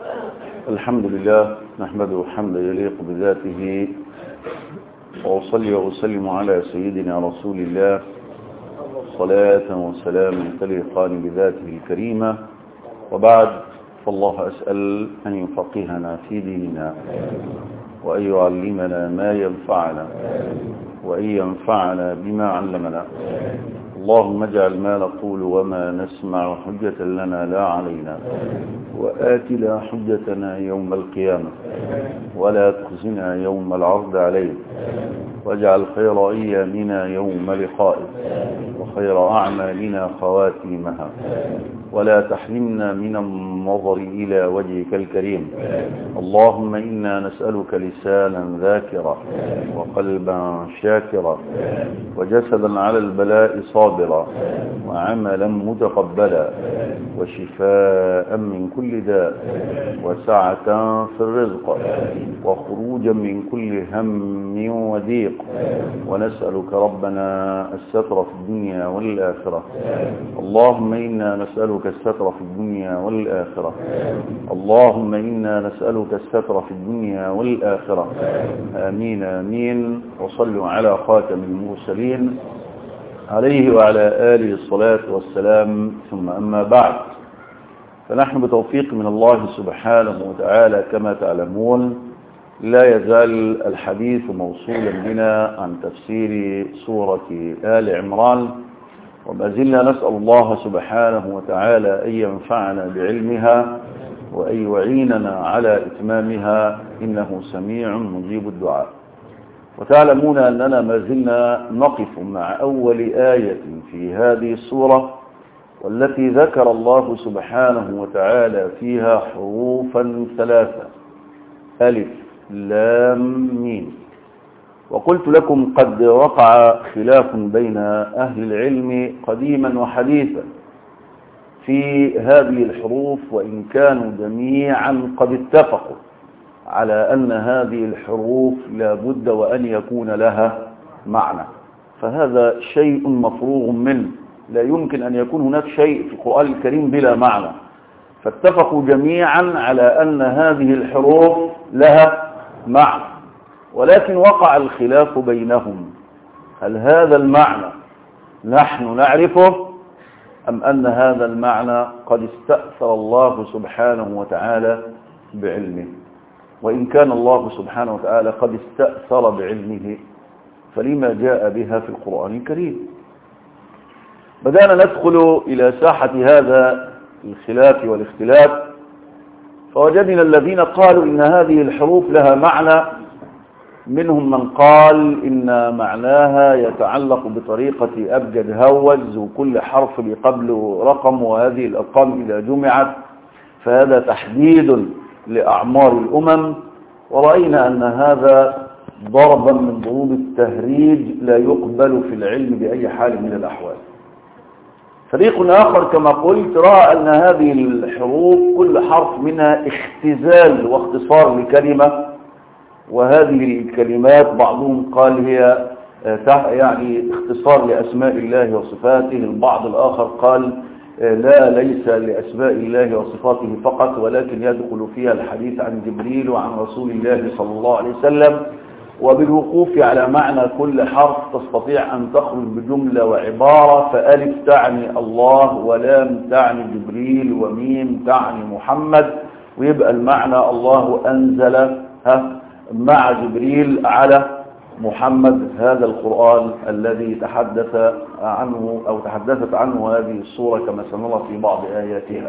الحمد لله نحمده حمدا يليق بذاته وأصلي وأسلم على سيدنا رسول الله صلاة وسلام تليقان بذاته الكريمة وبعد فالله أسأل أن يفقهنا في ديننا وأن يعلمنا ما ينفعنا وأن ينفعنا بما علمنا اللهم اجعل ما نقول وما نسمع حجة لنا لا علينا وآتنا حجتنا يوم القيامة ولا تخزنا يوم العرض عليك واجعل خير أيامنا يوم لقائك وخير أعمالنا خواتيمها ولا تحرمنا من النظر إلى وجهك الكريم اللهم إنا نسألك لسانا ذاكرا وقلبا شاكرا وجسدا على البلاء صابرا وعملا متقبلا وشفاء من كل داء وسعة في الرزق وخروجا من كل هم وضيق ونسألك ربنا الستر في الدنيا والآخرة اللهم إنا نسألك الستر في الدنيا والآخرة اللهم إنا نسألك الستر في الدنيا والآخرة آمين آمين وصلوا على خاتم المرسلين عليه وعلى آله الصلاة والسلام ثم أما بعد فنحن بتوفيق من الله سبحانه وتعالى كما تعلمون لا يزال الحديث موصولا بنا عن تفسير سورة آل عمران وما زلنا نسأل الله سبحانه وتعالى أن ينفعنا بعلمها وأن يعيننا على إتمامها إنه سميع مجيب الدعاء وتعلمون أننا ما زلنا نقف مع أول آية في هذه السورة والتي ذكر الله سبحانه وتعالى فيها حروفا ثلاثة ألف لام ميم وقلت لكم قد وقع خلاف بين أهل العلم قديما وحديثا في هذه الحروف وإن كانوا جميعا قد اتفقوا على أن هذه الحروف لا بد وأن يكون لها معنى فهذا شيء مفروغ منه لا يمكن أن يكون هناك شيء في القرآن الكريم بلا معنى فاتفقوا جميعا على أن هذه الحروف لها معنى ولكن وقع الخلاف بينهم هل هذا المعنى نحن نعرفه أم أن هذا المعنى قد استأثر الله سبحانه وتعالى بعلمه وإن كان الله سبحانه وتعالى قد استأثر بعلمه فلما جاء بها في القرآن الكريم بدأنا ندخل إلى ساحة هذا الخلاف والاختلاف فوجدنا الذين قالوا إن هذه الحروف لها معنى منهم من قال إن معناها يتعلق بطريقة أبجد هوز وكل حرف قبله رقم وهذه الأرقام إذا جمعت فهذا تحديد لأعمار الأمم ورأينا أن هذا ضربا من ضروب التهريج لا يقبل في العلم بأي حال من الأحوال فريق آخر كما قلت رأى أن هذه الحروف كل حرف منها اختزال واختصار لكلمة وهذه الكلمات بعضهم قال هي يعني اختصار لأسماء الله وصفاته البعض الآخر قال لا ليس لأسماء الله وصفاته فقط ولكن يدخل فيها الحديث عن جبريل وعن رسول الله صلى الله عليه وسلم وبالوقوف على معنى كل حرف تستطيع أن تخرج بجملة وعبارة فألف تعني الله ولام تعني جبريل وميم تعني محمد ويبقى المعنى الله أنزل ها مع جبريل على محمد هذا القرآن الذي تحدث عنه أو تحدثت عنه هذه الصورة كما سنرى في بعض آياتها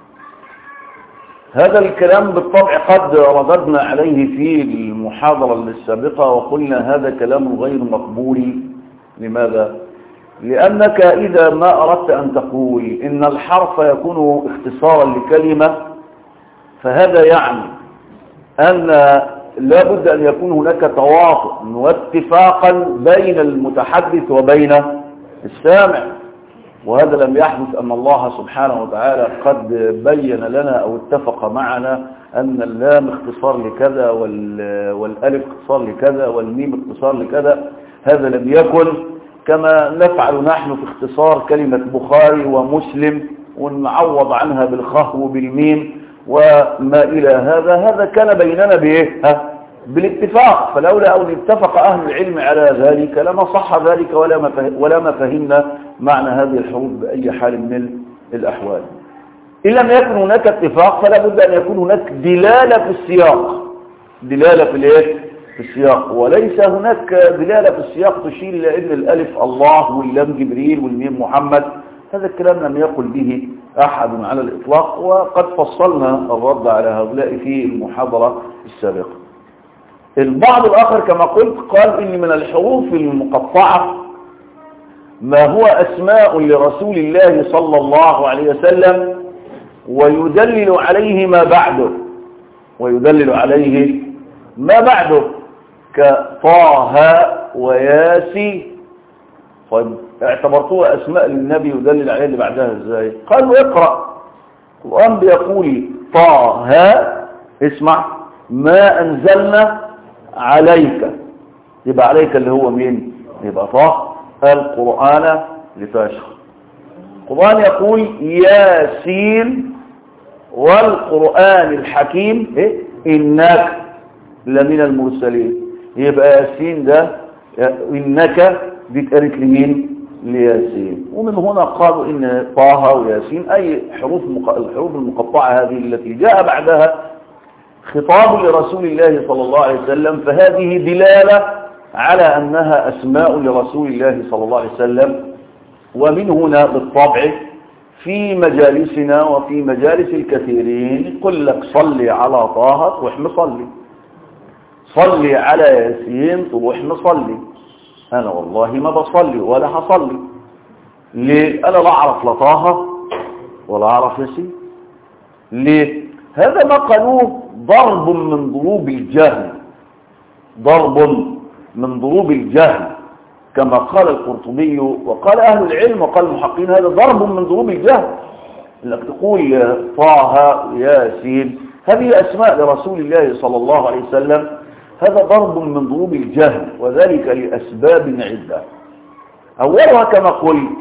هذا الكلام بالطبع قد رددنا عليه في المحاضرة السابقة وقلنا هذا كلام غير مقبول لماذا؟ لأنك إذا ما أردت أن تقول إن الحرف يكون اختصارا لكلمة فهذا يعني أن لا بد أن يكون هناك تواطؤ واتفاقا بين المتحدث وبين السامع وهذا لم يحدث أن الله سبحانه وتعالى قد بين لنا أو اتفق معنا أن اللام اختصار لكذا والألف اختصار لكذا والميم اختصار لكذا هذا لم يكن كما نفعل نحن في اختصار كلمة بخاري ومسلم ونعوض عنها بالخاء وبالميم وما إلى هذا هذا كان بيننا بإيه ها؟ بالاتفاق فلولا أن اتفق أهل العلم على ذلك لما صح ذلك ولا ما فه- ولا ما فهمنا معنى هذه الحروف بأي حال من الأحوال إن لم يكن هناك اتفاق فلا بد أن يكون هناك دلالة في السياق دلالة في الايه في السياق وليس هناك دلالة في السياق تشير إلى أن الألف الله واللام جبريل والميم محمد هذا الكلام لم يقل به أحد على الإطلاق وقد فصلنا الرد على هؤلاء في المحاضرة السابقة البعض الآخر كما قلت قال إن من الحروف المقطعة ما هو أسماء لرسول الله صلى الله عليه وسلم ويدلل عليه ما بعده ويدلل عليه ما بعده كطه وياسي طيب اعتبرتوها أسماء للنبي يدلل عليه اللي بعدها ازاي قالوا اقرأ القرآن بيقول طه اسمع ما أنزلنا عليك يبقى عليك اللي هو مين يبقى طه القرآن لتشخر القرآن يقول ياسين والقرآن الحكيم إيه؟ إنك لمن المرسلين يبقى ياسين ده إنك دي اتقالت لمين لياسين ومن هنا قالوا إن طه وياسين أي حروف مق... الحروف المقطعة هذه التي جاء بعدها خطاب لرسول الله صلى الله عليه وسلم فهذه دلالة على أنها أسماء لرسول الله صلى الله عليه وسلم ومن هنا بالطبع في مجالسنا وفي مجالس الكثيرين يقول لك صلي على طه تروح مصلي صلي على ياسين تروح مصلي أنا والله ما بصلي ولا هصلي ليه أنا لا أعرف لا طه ولا أعرف ياسين ليه هذا ما قالوه ضرب من ضروب الجهل ضرب من ضروب الجهل كما قال القرطبي وقال أهل العلم وقال المحققين هذا ضرب من ضروب الجهل انك تقول طه ياسين هذه أسماء لرسول الله صلى الله عليه وسلم هذا ضرب من ضروب الجهل وذلك لأسباب عدة أولها كما قلت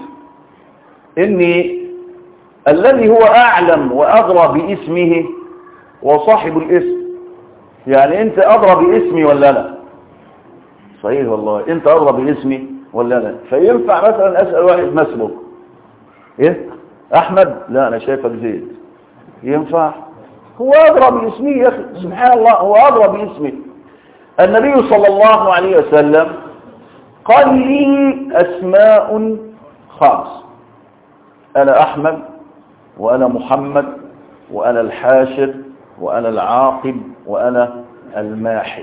إني الذي هو أعلم وأغرى باسمه وصاحب الاسم يعني أنت أضرى باسمي ولا لا صحيح والله أنت أضرى باسمي ولا لا فينفع مثلا أسأل واحد ما اسمك إيه أحمد لا أنا شايفك زيد ينفع هو أضرى باسمي يا أخي سبحان الله هو أضرى باسمي النبي صلى الله عليه وسلم قال لي أسماء خاص أنا أحمد وأنا محمد وأنا الحاشر وأنا العاقب وأنا الماحي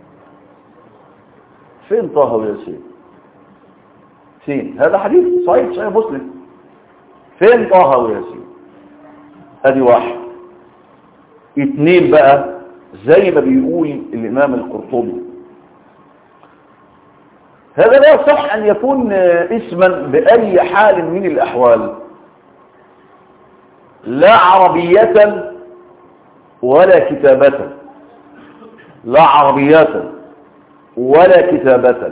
فين طه وياسين فين هذا حديث صحيح صحيح مسلم فين طه وياسين ادي واحد اتنين بقى زي ما بيقول الامام القرطبي هذا لا يصح ان يكون اسما باي حال من الاحوال لا عربية ولا كتابة لا عربية ولا كتابة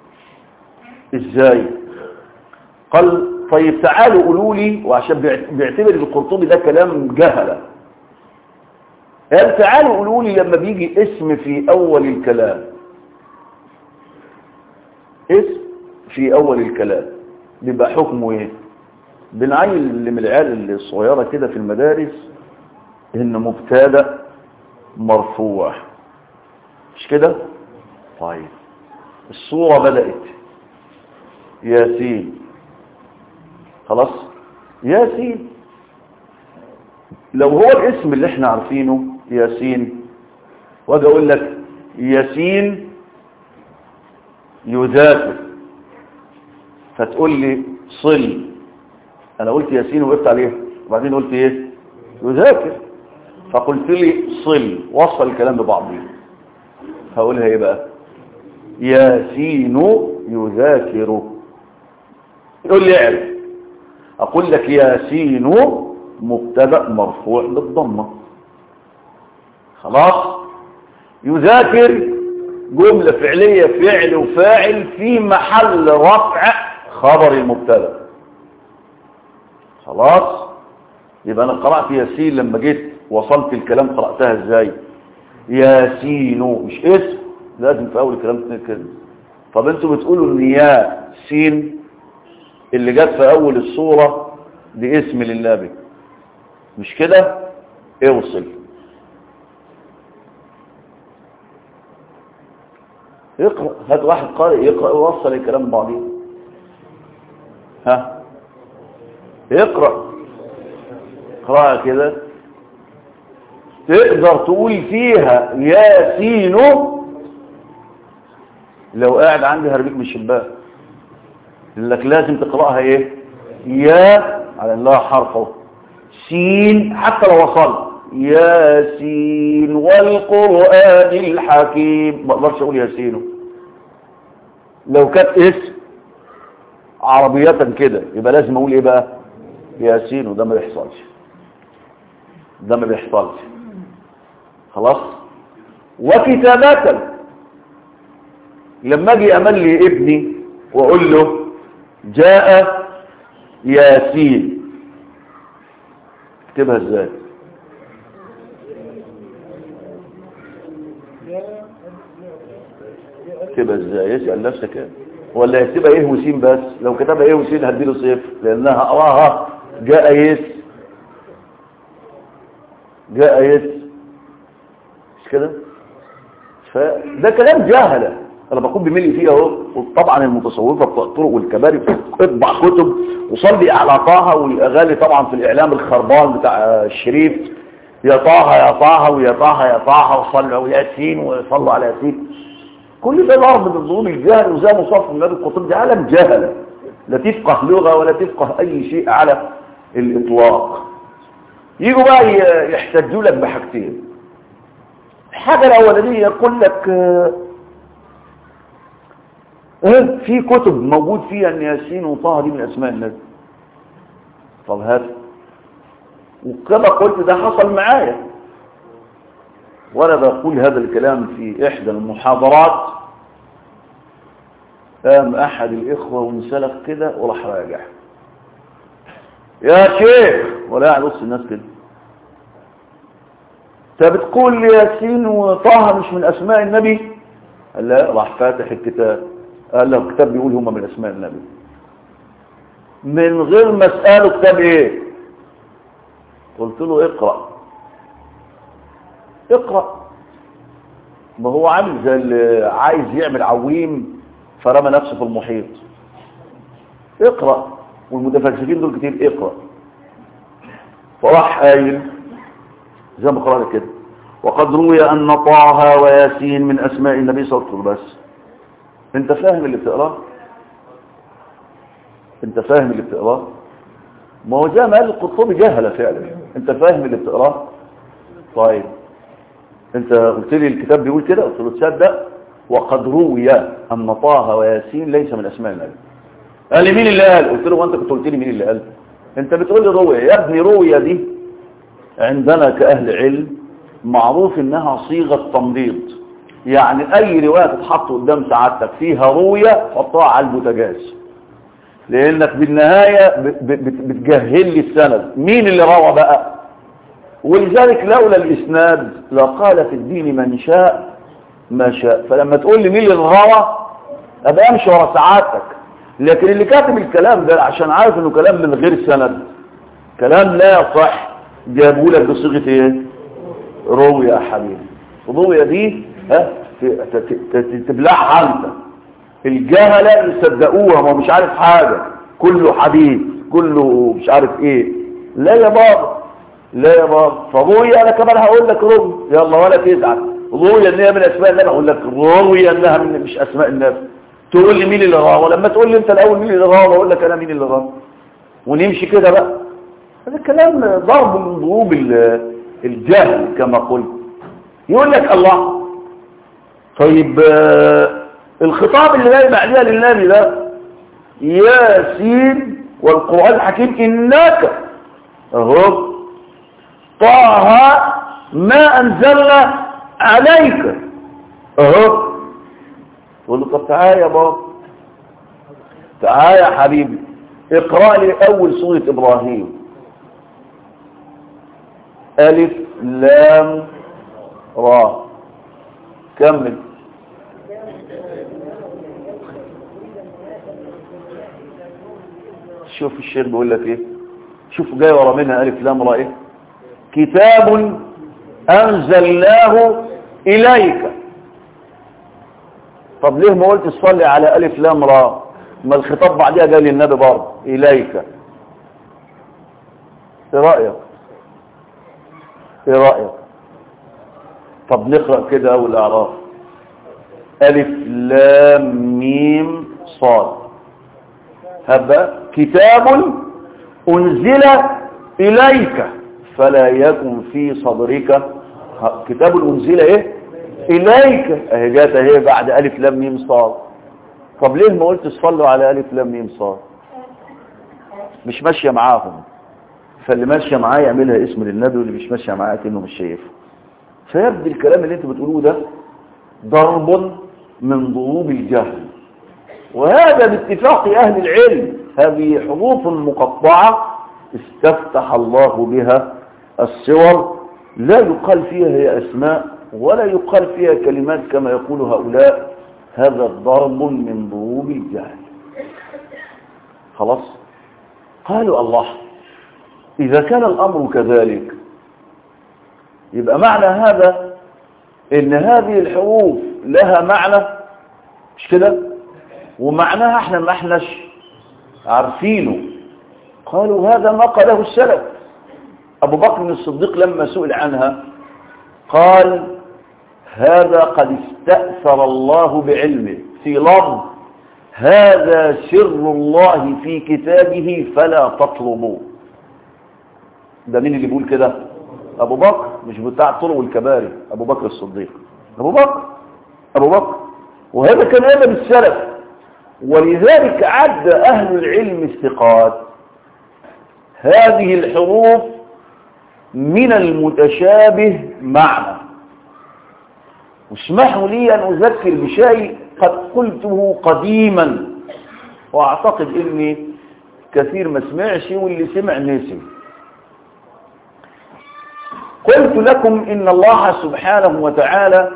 ازاي قال طيب تعالوا قولوا لي وعشان بيعتبر القرطبي ده كلام جهله قال تعالوا قولوا لي لما بيجي اسم في اول الكلام اسم في اول الكلام بيبقى حكمه ايه بنعين اللي من العيال الصغيره كده في المدارس ان مبتدا مرفوع مش كده طيب الصوره بدات ياسين خلاص ياسين لو هو الاسم اللي احنا عارفينه ياسين واجي اقول لك ياسين يذاكر فتقول لي صل انا قلت ياسين وقفت عليه وبعدين قلت ايه يذاكر فقلت لي صل وصل الكلام ببعضه هقولها ايه بقى ياسين يذاكر يقول لي اعرف اقول لك ياسين مبتدا مرفوع بالضمه خلاص يذاكر جمله فعليه فعل وفاعل في محل رفع خبر المبتدا خلاص يبقى انا قرات ياسين لما جيت وصلت الكلام قرأتها ازاي ياسين مش اسم لازم في اول الكلام كده طب انتوا بتقولوا ان يا سين اللي جت في اول الصورة دي اسم للنبي مش كده اوصل اقرأ هات واحد قارئ يقرأ ووصل الكلام بعضيه ها اقرأ اقرأ كده تقدر تقول فيها ياسين لو قاعد عندي هربيك من الشباك لك لازم تقرأها ايه يا على الله حرفه سين حتى لو وصل ياسين والقرآن الحكيم ما اقدرش اقول ياسين لو كانت اسم عربية كده يبقى لازم اقول ايه بقى ياسين وده ما بيحصلش ده ما بيحصلش خلاص وكتابة لما اجي امل لي ابني واقول له جاء ياسين اكتبها ازاي اكتبها ازاي اسال نفسك ايه ولا يكتبها ايه وسين بس لو كتبها ايه وسين هديله صفر لانها اقراها جاء يس جاء يس مش كده فده كلام جاهله انا بكون بملي فيه اهو وطبعا المتصوفه بتوع الطرق والكباري اطبع كتب وصلي على طه والاغاني طبعا في الاعلام الخربان بتاع الشريف يا طه يا طه ويا طه يا طه وصلوا ياسين وصلوا على ياسين كل ده ضرب من ضروب الجهل وزي مصطفى النبي القطب ده عالم جهله لا تفقه لغه ولا تفقه اي شيء على الاطلاق يجوا بقى يحتجوا لك بحاجتين الحاجه الاولانيه يقول لك اه في كتب موجود فيها ان ياسين وطه دي من اسماء النبي طب هات وكما قلت ده حصل معايا وانا بقول هذا الكلام في احدى المحاضرات قام احد الاخوه وانسلخ كده وراح راجع يا شيخ ولا قاعد وسط الناس كده انت بتقول لي ياسين وطه مش من اسماء النبي قال لا راح فاتح الكتاب قال له الكتاب بيقول هم من اسماء النبي من غير ما اساله كتاب ايه قلت له اقرا اقرا ما هو عامل زي اللي عايز يعمل عويم فرمى نفسه في المحيط اقرا والمتفلسفين دول كتير اقرا فراح قايل زي ما قرأت كده وقد روي أن طه وياسين من أسماء النبي صلى الله عليه وسلم بس انت فاهم اللي بتقراه انت فاهم اللي بتقراه ما هو زي ما قال القرطبي جهله فعلا انت فاهم اللي بتقراه طيب انت قلت لي الكتاب بيقول كده قلت له تصدق وقد روي ان طه وياسين ليس من اسماء النبي قال لي مين اللي قال قلت له وانت كنت قلت لي مين اللي قال انت بتقول لي روي يا ابني روي دي عندنا كاهل علم معروف انها صيغه تمريض يعني اي روايه تتحط قدام سعادتك فيها رويه حطها على البوتاجاز لانك بالنهايه بتجهل لي السند مين اللي روى بقى ولذلك لولا الاسناد لقال في الدين من شاء ما شاء فلما تقول لي مين اللي روى ابقى امشي ورا سعادتك لكن اللي كاتب الكلام ده عشان عارف انه كلام من غير سند كلام لا يصح جابوا لك بصيغه ايه رويه يا حبيبي رويه دي ها تبلعها انت الجهله يصدقوها ما مش عارف حاجه كله حديث كله مش عارف ايه لا يا بابا لا يا بابا فروي انا كمان هقول لك روي يلا ولا تزعل روي ان هي من اسماء النبي اقول لك روي انها من مش اسماء النبي تقول لي مين اللي راى ولما تقول لي انت الاول مين اللي راى اقول لك انا مين اللي راى ونمشي كده بقى هذا كلام ضرب من ضروب الجهل كما قلت يقول لك الله طيب الخطاب اللي جاي بعدها للنبي ده ياسين والقرآن الحكيم إنك اهو طه ما أنزلنا عليك اهو تقول له طب تعالى يا بابا تعالى يا حبيبي اقرأ لي أول سورة إبراهيم ألف لام را كمل شوف الشيخ بيقول لك ايه شوف جاي ورا منها ألف لام را ايه كتاب أنزلناه إليك طب ليه ما قلت تصلي على ألف لام را ما الخطاب بعدها جاي للنبي برضه إليك ايه رأيك ايه رأيك طب نقرأ كده أول أعراف ألف لام ميم صاد هبا كتاب أنزل إليك فلا يكن في صدرك كتاب أنزل إيه إليك أهي جات أهي بعد ألف لام ميم صاد طب ليه ما قلت صلوا على ألف لام ميم صاد مش ماشية معاهم فاللي ماشية معاه يعملها اسم للنبي واللي مش ماشية معاه كأنه مش شايفه فيبدو الكلام اللي انتوا بتقولوه ده ضرب من ضروب الجهل وهذا باتفاق أهل العلم هذه حروف مقطعة استفتح الله بها الصور لا يقال فيها هي أسماء ولا يقال فيها كلمات كما يقول هؤلاء هذا ضرب من ضروب الجهل خلاص قالوا الله إذا كان الأمر كذلك يبقى معنى هذا إن هذه الحروف لها معنى مش كده ومعناها احنا ما احناش عارفينه قالوا هذا ما قاله السلف أبو بكر الصديق لما سئل عنها قال هذا قد استأثر الله بعلمه في لفظ هذا سر الله في كتابه فلا تطلبوه ده مين اللي بيقول كده ابو بكر مش بتاع الطرق والكباري ابو بكر الصديق ابو بكر ابو بكر وهذا كان ادب السلف ولذلك عد اهل العلم الثقات هذه الحروف من المتشابه معنى واسمحوا لي ان اذكر بشيء قد قلته قديما واعتقد اني كثير ما سمعش واللي سمع نسي قلت لكم إن الله سبحانه وتعالى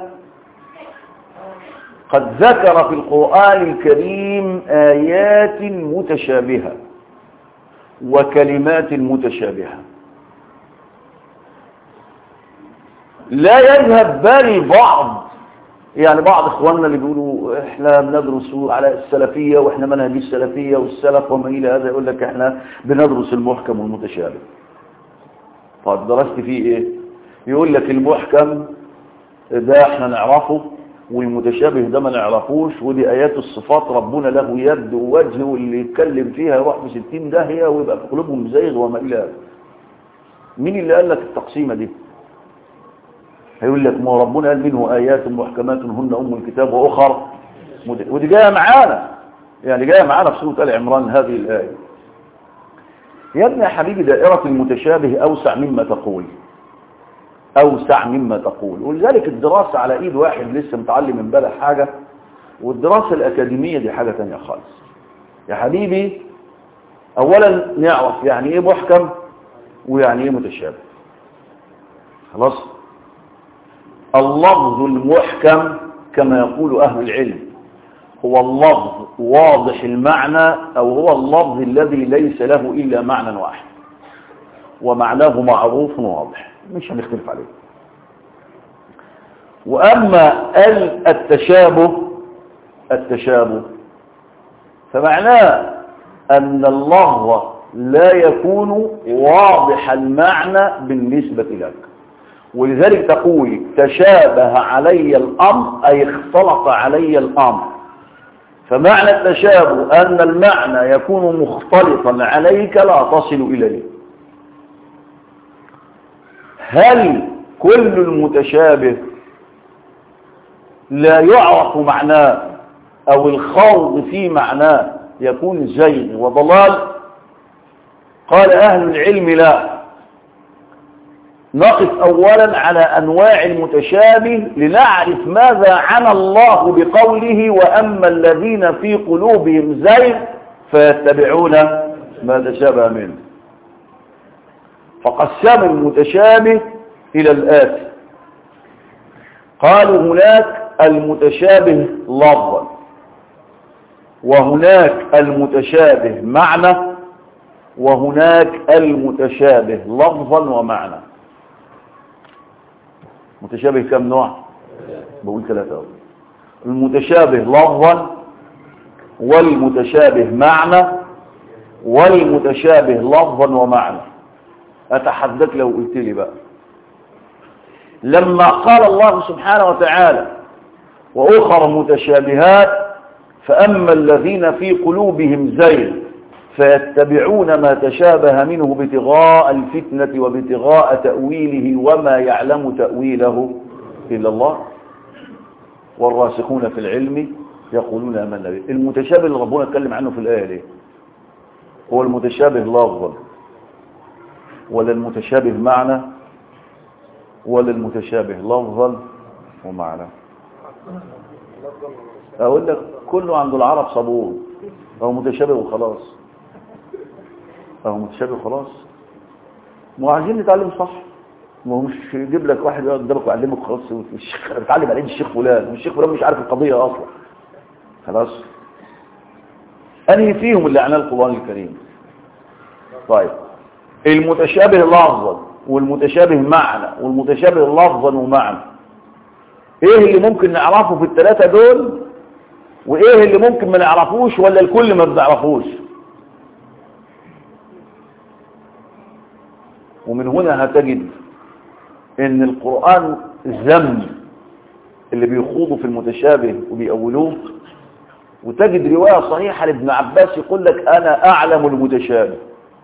قد ذكر في القرآن الكريم آيات متشابهة وكلمات متشابهة لا يذهب بالي بعض يعني بعض اخواننا اللي بيقولوا احنا بندرس على السلفية واحنا منهج السلفية والسلف وما الى هذا يقول لك احنا بندرس المحكم والمتشابه طيب درست فيه ايه يقول لك المحكم ده احنا نعرفه والمتشابه ده ما نعرفوش ودي ايات الصفات ربنا له يد ووجه واللي يتكلم فيها يروح في 60 داهيه ويبقى في قلوبهم زيغ وما الى هذا مين اللي قال لك التقسيمه دي هيقول لك ما ربنا قال منه ايات محكمات هن ام الكتاب واخر ودي جايه معانا يعني جايه معانا في سوره ال عمران هذه الايه يا ابني يا حبيبي دائرة المتشابه أوسع مما تقول أوسع مما تقول ولذلك الدراسة على إيد واحد لسه متعلم امبارح حاجة والدراسة الأكاديمية دي حاجة تانية خالص يا حبيبي أولا نعرف يعني إيه محكم ويعني إيه متشابه خلاص اللفظ المحكم كما يقول أهل العلم هو اللفظ واضح المعنى أو هو اللفظ الذي ليس له إلا معنى واحد ومعناه معروف واضح مش هنختلف عليه وأما التشابه التشابه فمعناه أن اللفظ لا يكون واضح المعنى بالنسبة لك ولذلك تقول تشابه علي الأمر أي اختلط علي الأمر فمعنى التشابه أن المعنى يكون مختلطا عليك لا تصل إليه هل كل المتشابه لا يعرف معناه أو الخوض في معناه يكون زيغ وضلال قال أهل العلم لا نقف أولا على أنواع المتشابه لنعرف ماذا عنى الله بقوله وأما الذين في قلوبهم زيغ فيتبعون ما تشابه منه فقسم المتشابه إلى الآتي قالوا هناك المتشابه لفظا وهناك المتشابه معنى وهناك المتشابه لفظا ومعنى متشابه كم نوع بقول ثلاثة أول المتشابه لفظا والمتشابه معنى والمتشابه لفظا ومعنى أتحدث لو قلت لي بقى لما قال الله سبحانه وتعالى وأخر متشابهات فأما الذين في قلوبهم زيغ فيتبعون ما تشابه منه ابتغاء الفتنة وابتغاء تأويله وما يعلم تأويله إلا الله والراسخون في العلم يقولون آمنا به المتشابه اللي ربنا اتكلم عنه في الآية ليه هو المتشابه لفظا ولا المتشابه معنى ولا المتشابه لفظا ومعنى اقول لك كله عند العرب صبور هو متشابه وخلاص هو متشابه وخلاص ما عايزين نتعلم صح ما هو مش يجيب لك واحد يقعد قدامك ويعلمك خلاص الشيخ بتعلم على ايد الشيخ فلان والشيخ فلان مش عارف القضيه اصلا خلاص انهي فيهم اللي عناه القران الكريم طيب المتشابه لفظا والمتشابه معنى والمتشابه لفظا ومعنى ايه اللي ممكن نعرفه في الثلاثه دول وايه اللي ممكن ما نعرفوش ولا الكل ما بنعرفوش ومن هنا هتجد ان القرآن ذم اللي بيخوضوا في المتشابه وبيأولوه وتجد رواية صحيحة لابن عباس يقول لك انا اعلم المتشابه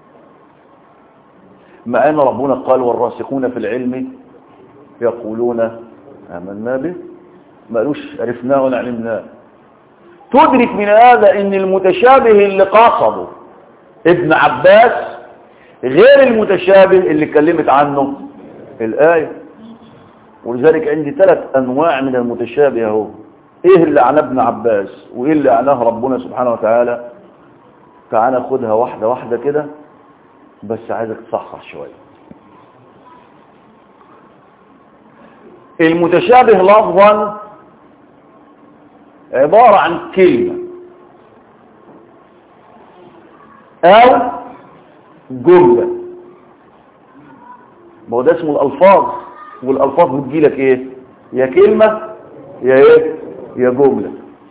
مع ان ربنا قال والراسخون في العلم يقولون آمنا به ما قالوش عرفناه ولا علمناه تدرك من هذا ان المتشابه اللي قصده ابن عباس غير المتشابه اللي اتكلمت عنه الآية ولذلك عندي ثلاث أنواع من المتشابه اهو ايه اللي عناه ابن عباس وايه اللي عناه ربنا سبحانه وتعالى تعال ناخدها واحدة واحدة كده بس عايزك تصحح شوية المتشابه لفظا عبارة عن كلمة او جملة ما هو ده اسمه الالفاظ والالفاظ بتجيلك ايه يا كلمة يا ايه يا جملة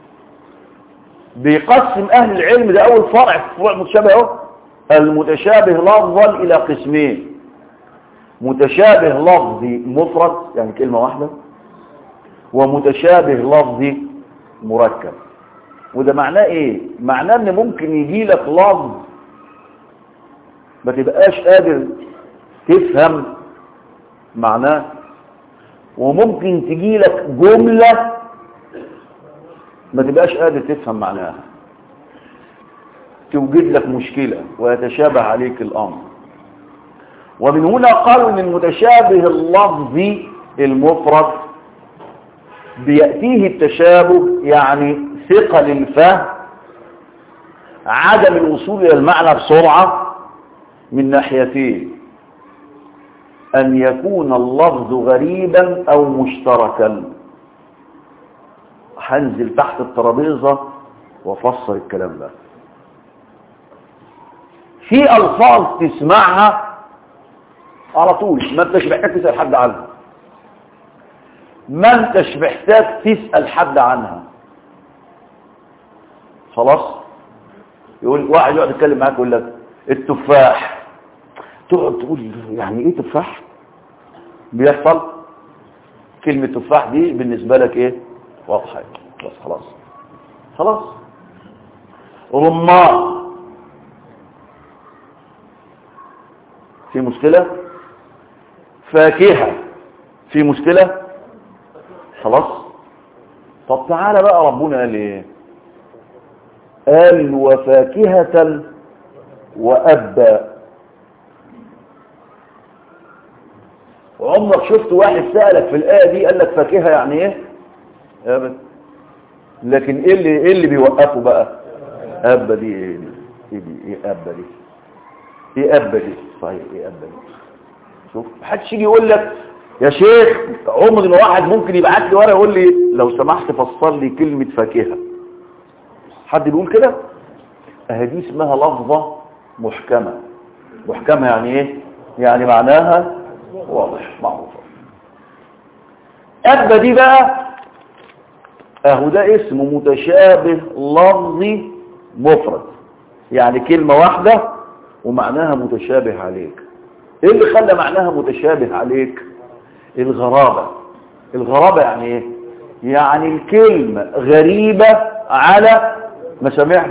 بيقسم اهل العلم ده اول فرع في فروع المتشابه اهو المتشابه لفظا الى قسمين متشابه لفظي مفرد يعني كلمة واحدة ومتشابه لفظي مركب وده معناه ايه معناه ان ممكن يجي لك لفظ ما تبقاش قادر تفهم معناه وممكن تجي لك جملة ما تبقاش قادر تفهم معناها توجد لك مشكلة ويتشابه عليك الأمر ومن هنا قالوا ان المتشابه اللفظي المفرد بيأتيه التشابه يعني ثقل الفهم عدم الوصول إلى المعنى بسرعة من ناحيتين أن يكون اللفظ غريبا أو مشتركا هنزل تحت الترابيزة وافسر الكلام ده في ألفاظ تسمعها على طول ما انتش محتاج تسأل حد عنها ما انتش محتاج تسأل حد عنها خلاص يقول واحد يقعد يتكلم معاك يقول لك التفاح تقعد تقول يعني ايه تفاح بيحصل كلمة تفاح دي بالنسبة لك ايه واضحة بس خلاص خلاص رمان في مشكلة فاكهة في مشكلة خلاص طب تعالى بقى ربنا قال ايه قال وفاكهة وأبا عمرك شفت واحد سألك في الآية دي قال لك فاكهة يعني ايه ابدا لكن ايه اللي ايه اللي بيوقفه بقى أبا دي ايه دي ايه دي ايه أبا دي ايه أبا دي صحيح ايه أبا دي شوف محدش يجي يقول لك يا شيخ عمر ما واحد ممكن يبعت لي ورقه يقول لي لو سمحت فسر لي كلمه فاكهه حد بيقول كده اهي دي اسمها لفظه محكمه محكمه يعني ايه يعني معناها واضح معروفه أبا دي بقى اهو ده اسم متشابه لفظي مفرد يعني كلمة واحدة ومعناها متشابه عليك ايه اللي خلى معناها متشابه عليك الغرابة الغرابة يعني ايه يعني الكلمة غريبة على مسامعها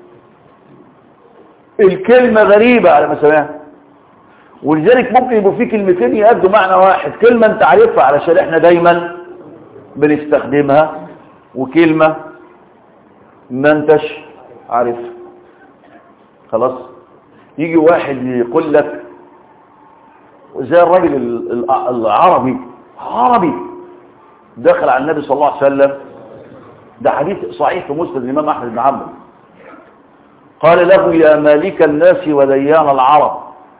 الكلمة غريبة على مسامعها ولذلك ممكن يبقوا في كلمتين يأدوا معنى واحد كلمة انت عارفها علشان احنا دايما بنستخدمها وكلمة ما انتش عارفها خلاص يجي واحد يقول لك زي الراجل العربي عربي دخل على النبي صلى الله عليه وسلم ده حديث صحيح في مسند الإمام أحمد بن عمرو قال له يا مالك الناس وديان العرب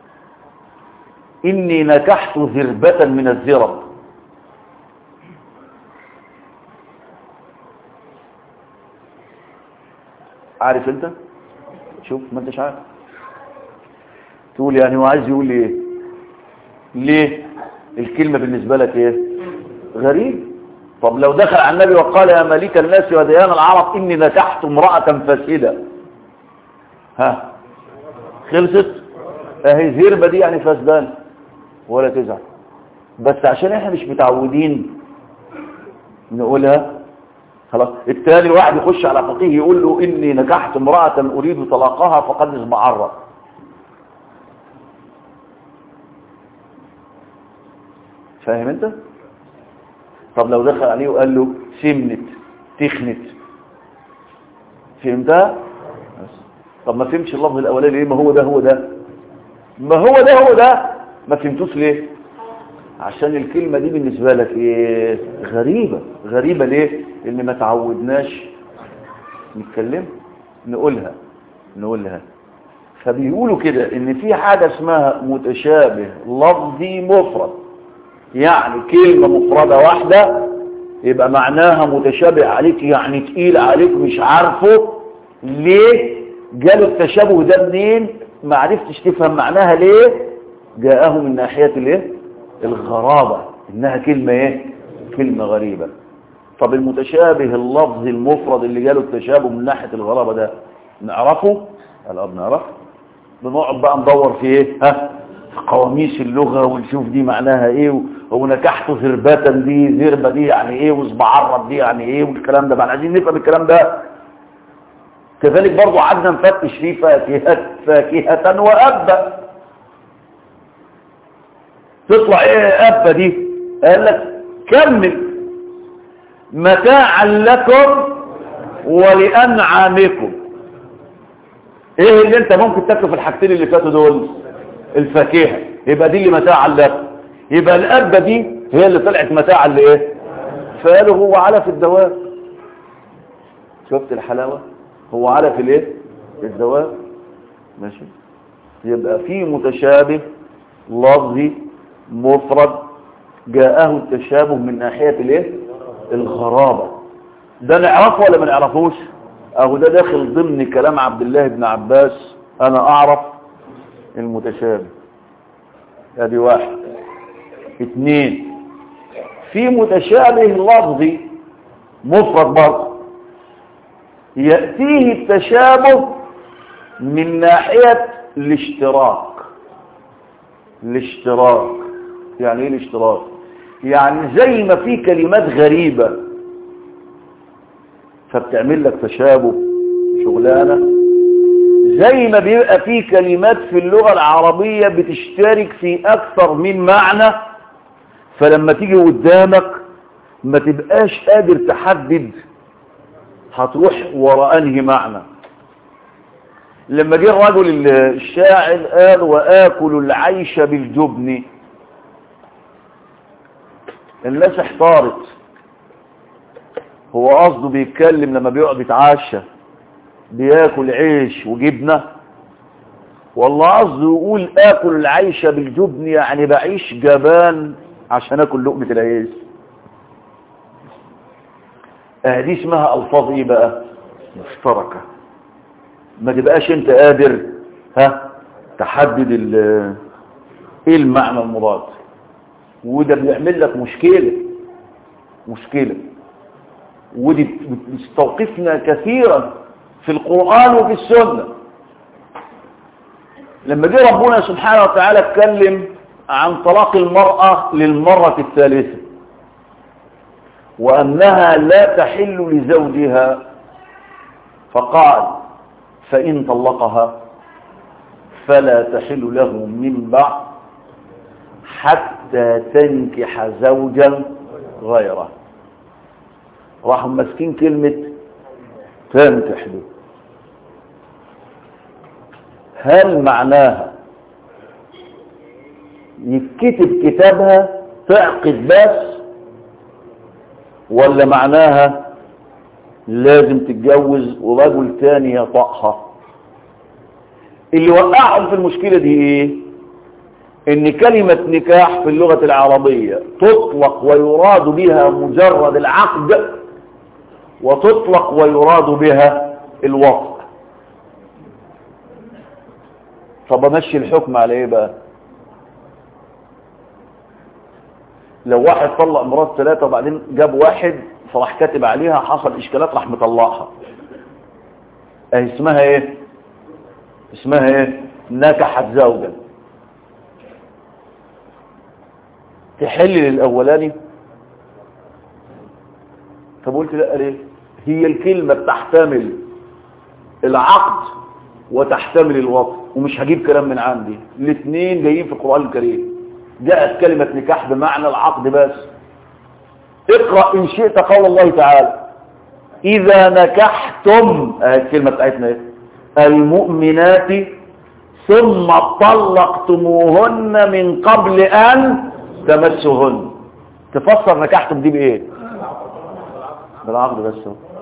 إني نكحت ذربة من الذرب عارف انت شوف ما انتش عارف تقول يعني هو عايز يقول ايه ليه الكلمة بالنسبة لك ايه غريب طب لو دخل على النبي وقال يا مليك الناس وديان العرب إني نكحت امرأة فاسدة ها خلصت اهي زربة دي يعني فاسدان ولا تزعل بس عشان احنا مش متعودين نقولها خلاص التالي واحد يخش على فقيه يقول له إني نكحت امرأة أريد طلاقها فقد اسمعرت فاهم انت طب لو دخل عليه وقال له سمنت تخنت فهمتها طب ما فهمش اللفظ الاولاني ليه ما هو ده هو ده ما هو ده هو ده ما فهمتوش ليه عشان الكلمة دي بالنسبة لك ايه غريبة غريبة ليه اللي ما تعودناش نتكلم نقولها نقولها فبيقولوا كده ان في حاجة اسمها متشابه لفظي مفرد يعني كلمة مفردة واحدة يبقى معناها متشابه عليك يعني تقيل عليك مش عارفه ليه جاله التشابه ده منين ما عرفتش تفهم معناها ليه جاءه من ناحية الايه الغرابة انها كلمة ايه كلمة غريبة طب المتشابه اللفظ المفرد اللي جاله التشابه من ناحية الغرابة ده نعرفه الاب نعرف بنقعد بقى ندور في ايه ها في قواميس اللغة ونشوف دي معناها ايه ونكحت ذربة دي ذربة دي يعني ايه وصبعرب دي يعني ايه والكلام ده بقى عايزين نفهم الكلام ده كذلك برضو قعدنا نفتش فيه فاكهة فاكهة وأبا تطلع ايه أبا دي قال لك كمل متاعا لكم ولأنعامكم ايه اللي انت ممكن تاكله في الحاجتين اللي فاتوا دول الفاكهة يبقى دي اللي متاعا لكم يبقى الأبا دي هي اللي طلعت متاعا لايه فقالوا هو علف الدواب شفت الحلاوة هو علف الايه الدواب ماشي يبقى في متشابه لفظي مفرد جاءه التشابه من ناحية الايه الغرابة ده نعرفه ولا ما نعرفوش اهو ده داخل ضمن كلام عبد الله بن عباس انا اعرف المتشابه ادي واحد اثنين في متشابه لفظي مفرد برضه يأتيه التشابه من ناحية الاشتراك الاشتراك يعني ايه الاشتراك يعني زي ما في كلمات غريبة فبتعمل لك تشابه شغلانة زي ما بيبقى في كلمات في اللغة العربية بتشترك في أكثر من معنى فلما تيجي قدامك ما تبقاش قادر تحدد هتروح وراء انهي معنى لما جه الرجل الشاعر قال واكل العيش بالجبن الناس احتارت هو قصده بيتكلم لما بيقعد يتعشى بياكل عيش وجبنه والله قصده يقول اكل العيش بالجبن يعني بعيش جبان عشان اكل لقمة العيش اه دي اسمها الفاظ ايه بقى مشتركة ما تبقاش انت قادر ها تحدد ايه المعنى المضاد وده بيعمل لك مشكلة مشكلة ودي بتستوقفنا كثيرا في القرآن وفي السنة لما جه ربنا سبحانه وتعالى اتكلم عن طلاق المرأة للمرة الثالثة وأنها لا تحل لزوجها فقال فإن طلقها فلا تحل له من بعد حتى تنكح زوجا غيره راحوا ماسكين كلمة تنكح دي هل معناها يتكتب كتابها تعقد بس ولا معناها لازم تتجوز ورجل تاني يطأها اللي وقعهم في المشكلة دي ايه ان كلمة نكاح في اللغة العربية تطلق ويراد بها مجرد العقد وتطلق ويراد بها الوطء طب امشي الحكم على ايه بقى لو واحد طلق مرات ثلاثة وبعدين جاب واحد فراح كاتب عليها حصل اشكالات راح مطلقها اهي اسمها ايه اسمها ايه نكحت زوجا تحل للاولاني طب قلت لا ليه هي الكلمة بتحتمل العقد وتحتمل الوطن ومش هجيب كلام من عندي الاثنين جايين في القرآن الكريم جاءت كلمة نكاح بمعنى العقد بس اقرأ إن شئت قول الله تعالى إذا نكحتم اهي الكلمة بتاعتنا ايه المؤمنات ثم طلقتموهن من قبل أن تمسهن تفسر نكحتم دي بإيه بالعقد بس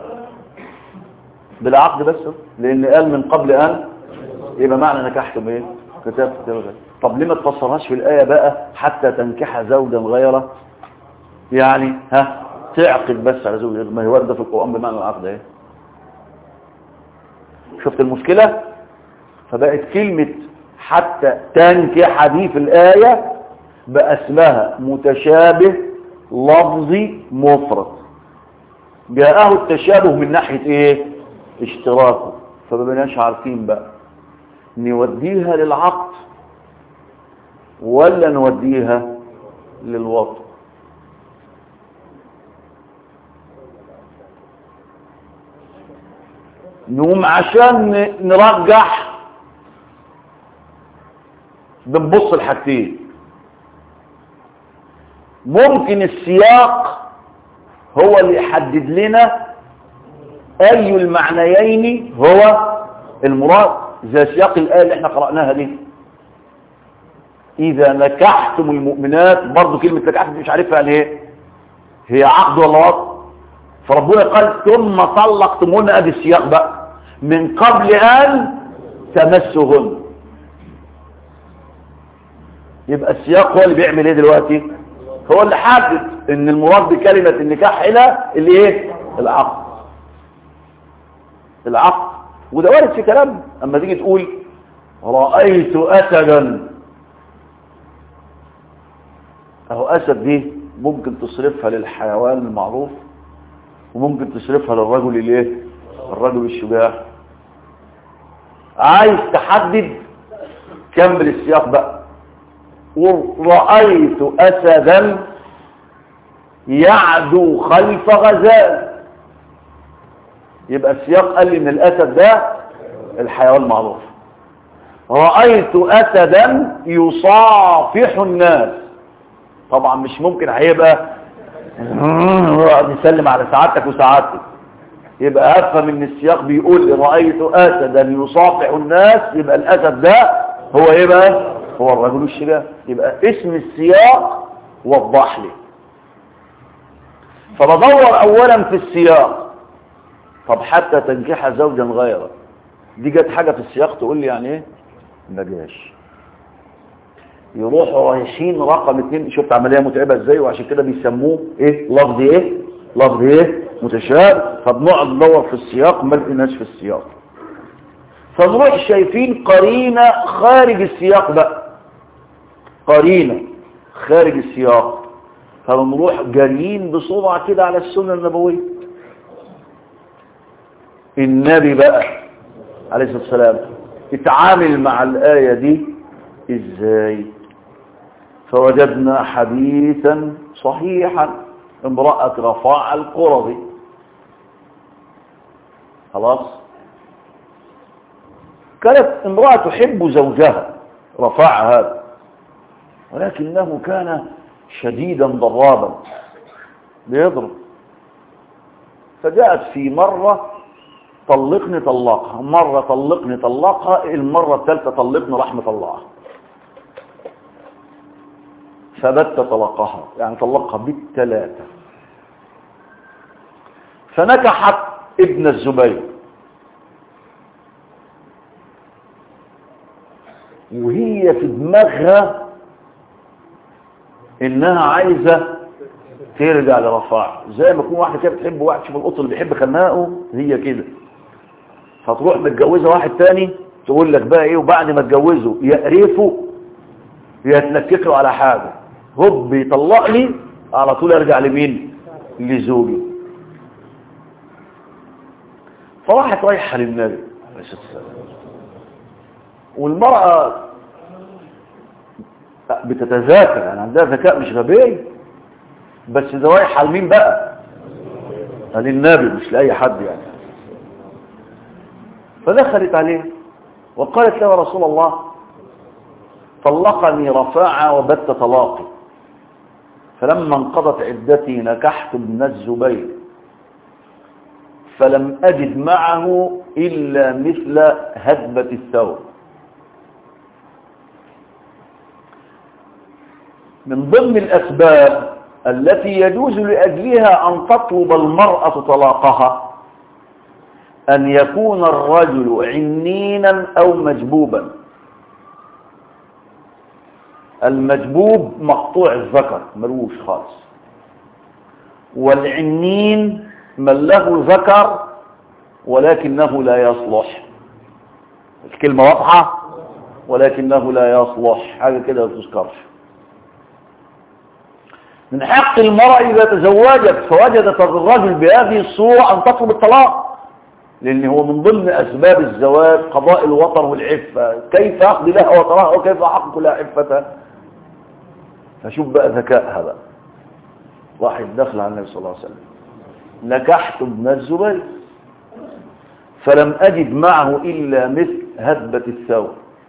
بالعقد بس لأن قال من قبل أن يبقى معنى نكحتم إيه كتاب كتاب طب ليه ما تفسرهاش في الآية بقى حتى تنكح زوجا غيره يعني ها تعقد بس على زوج ما هي واردة في القرآن بمعنى العقد ايه شفت المشكلة فبقت كلمة حتى تنكح دي في الآية بقى اسمها متشابه لفظي مفرد جاءه التشابه من ناحية ايه اشتراكه فما بناش عارفين بقى نوديها للعقد ولا نوديها للوطن نقوم عشان نرجح بنبص الحاجتين ممكن السياق هو اللي يحدد لنا اي المعنيين هو المراد زي سياق الآية اللي احنا قرأناها دي إذا نكحتم المؤمنات برضو كلمة نكحت مش عارفها يعني ايه هي عقد ولا وطن فربنا قال ثم طلقتمون ادي السياق بقى من قبل ان تمسهن يبقى السياق هو اللي بيعمل ايه دلوقتي هو اللي حدد ان المراد بكلمة النكاح هنا اللي ايه العقد العقد وده وارد في كلام اما تيجي تقول رأيت اسدا اهو اسد دي ممكن تصرفها للحيوان المعروف وممكن تصرفها للرجل الايه الرجل الشجاع عايز تحدد كمل السياق بقى ورأيت أسدا يعدو خلف غزال يبقى السياق قال لي ان الأسد ده الحيوان المعروف رأيت أسدا يصافح الناس طبعا مش ممكن هيبقى يقعد يسلم على سعادتك وسعادتك يبقى افهم ان السياق بيقول رأيت اسدا يصافح الناس يبقى الاسد ده هو ايه بقى هو الرجل الشجاع يبقى اسم السياق وضح لي فبدور اولا في السياق طب حتى تنكح زوجا غيره دي جت حاجة في السياق تقول لي يعني ايه ما جاش يروحوا رايحين رقم اتنين شفت عملية متعبة ازاي وعشان كده بيسموه ايه لفظ ايه لفظ ايه متشابه فبنقعد ندور في السياق ما لقيناش في السياق فنروح شايفين قرينة خارج السياق بقى قرينة خارج السياق فبنروح جاريين بسرعة كده على السنة النبوية النبي بقى عليه الصلاة والسلام اتعامل مع الآية دي ازاي فوجدنا حديثا صحيحا امرأة رفاع القرظي خلاص كانت امرأة تحب زوجها رفاع هذا ولكنه كان شديدا ضرابا بيضرب فجاءت في مرة طلقني طلقها مرة طلقني طلقها المرة الثالثة طلقني رحمة الله فبت طلقها يعني طلقها بالثلاثة فنكحت ابن الزبير وهي في دماغها انها عايزة ترجع لرفاع زي ما يكون واحد كده بتحب واحد شوف القط اللي بيحب خناقه هي كده فتروح متجوزه واحد تاني تقول لك بقى ايه وبعد ما تجوزه يقرفه يتلكك له على حاجه هوب يطلقني على طول ارجع لمين لزوجي فراحت رايحه للنبي عليه الصلاه والسلام والمراه بتتذاكر يعني عندها ذكاء مش غبي بس ده رايحه لمين بقى للنبي مش لاي حد يعني فدخلت عليه وقالت له رسول الله طلقني رفاعة وبت طلاقي فلما انقضت عدتي نكحت ابن الزبير فلم أجد معه إلا مثل هدبة الثور من ضمن الأسباب التي يجوز لأجلها أن تطلب المرأة طلاقها أن يكون الرجل عنينا أو مجبوبا المجبوب مقطوع الذكر ملوش خالص والعنين من له ذكر ولكنه لا يصلح الكلمة واضحة ولكنه لا يصلح حاجة كده ما تذكرش من حق المرأة إذا تزوجت فوجدت الرجل بهذه الصورة أن تطلب الطلاق لأن هو من ضمن أسباب الزواج قضاء الوطن والعفة كيف أقضي لها وطنها وكيف أحق لها عفتها فشوف بقى ذكائها بقى واحد دخل على النبي صلى الله عليه وسلم نكحت ابن الزبير فلم أجد معه إلا مثل هدبة الثور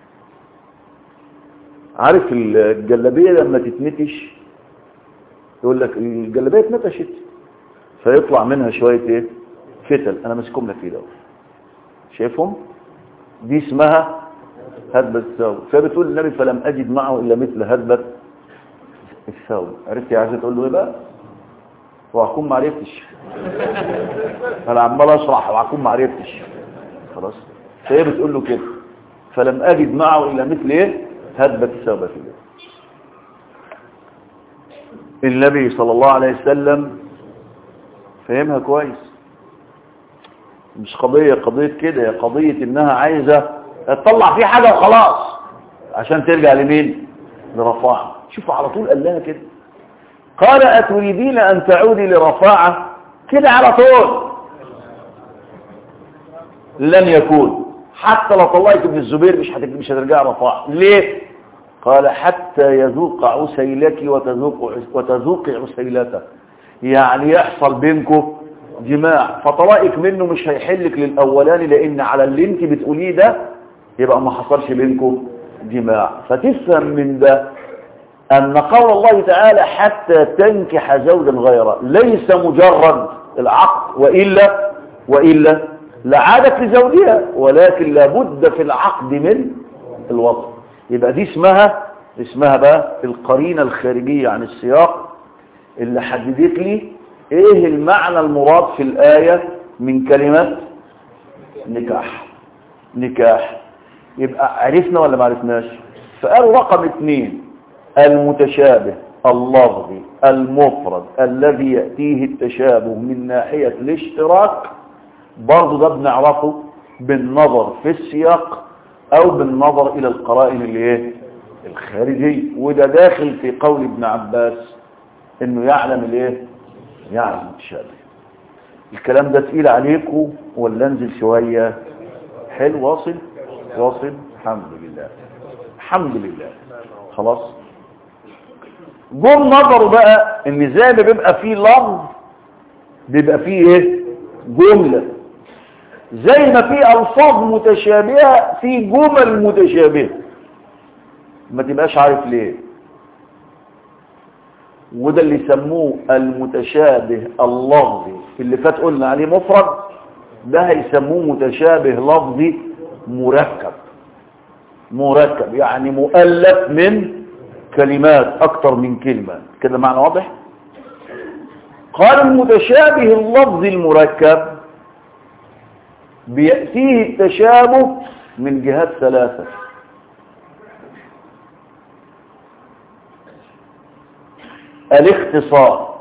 عارف الجلابية لما تتنتش يقول لك الجلابية اتنتشت فيطلع منها شوية ايه فتل انا ماسكهم لك كده شايفهم دي اسمها هدبة الثور فبتقول النبي فلم أجد معه إلا مثل هدبة الثور عرفت يا عايزة تقول له ايه بقى وهكون ما عرفتش انا عمال اشرح وهكون ما عرفتش خلاص فهي بتقول له كده فلم أجد معه إلا مثل ايه هدبة الثور كده النبي صلى الله عليه وسلم فهمها كويس مش قضية قضية كده هي قضية انها عايزة تطلع فيه حاجة وخلاص عشان ترجع لمين لرفاعة شوف على طول قال لها كده قال أتريدين أن تعودي لرفاعة كده على طول لن يكون حتى لو طلعت ابن الزبير مش مش هترجع رفاعة ليه قال حتى يذوق عسيلك وتذوق وتذوق عسيلته يعني يحصل بينكم جماع فطلائك منه مش هيحلك للاولاني لان على اللي انت بتقوليه ده يبقى ما حصلش بينكم جماع فتفهم من ده ان قول الله تعالى حتى تنكح زوجا غيره ليس مجرد العقد والا والا لعادت لزوجها ولكن لابد في العقد من الوطن يبقى دي اسمها اسمها بقى القرينة الخارجية عن السياق اللي حددت لي ايه المعنى المراد في الآية من كلمة نكاح نكاح يبقى عرفنا ولا ما عرفناش فقالوا رقم اثنين المتشابه اللفظي المفرد الذي يأتيه التشابه من ناحية الاشتراك برضه ده بنعرفه بالنظر في السياق او بالنظر الى القرائن اللي ايه الخارجية وده داخل في قول ابن عباس انه يعلم الايه يعلم التشابه الكلام ده تقيل عليكم ولا انزل شوية حلو واصل واصل الحمد لله الحمد لله خلاص جم نظروا بقى ان زي ما بيبقى فيه لفظ بيبقى فيه ايه جملة زي ما في الفاظ متشابهة في جمل متشابهة ما تبقاش عارف ليه وده اللي يسموه المتشابه اللفظي اللي فات قلنا عليه مفرد ده هيسموه متشابه لفظي مركب مركب يعني مؤلف من كلمات اكتر من كلمة كده معنى واضح قال المتشابه اللفظي المركب بيأتيه التشابه من جهات ثلاثة الاختصار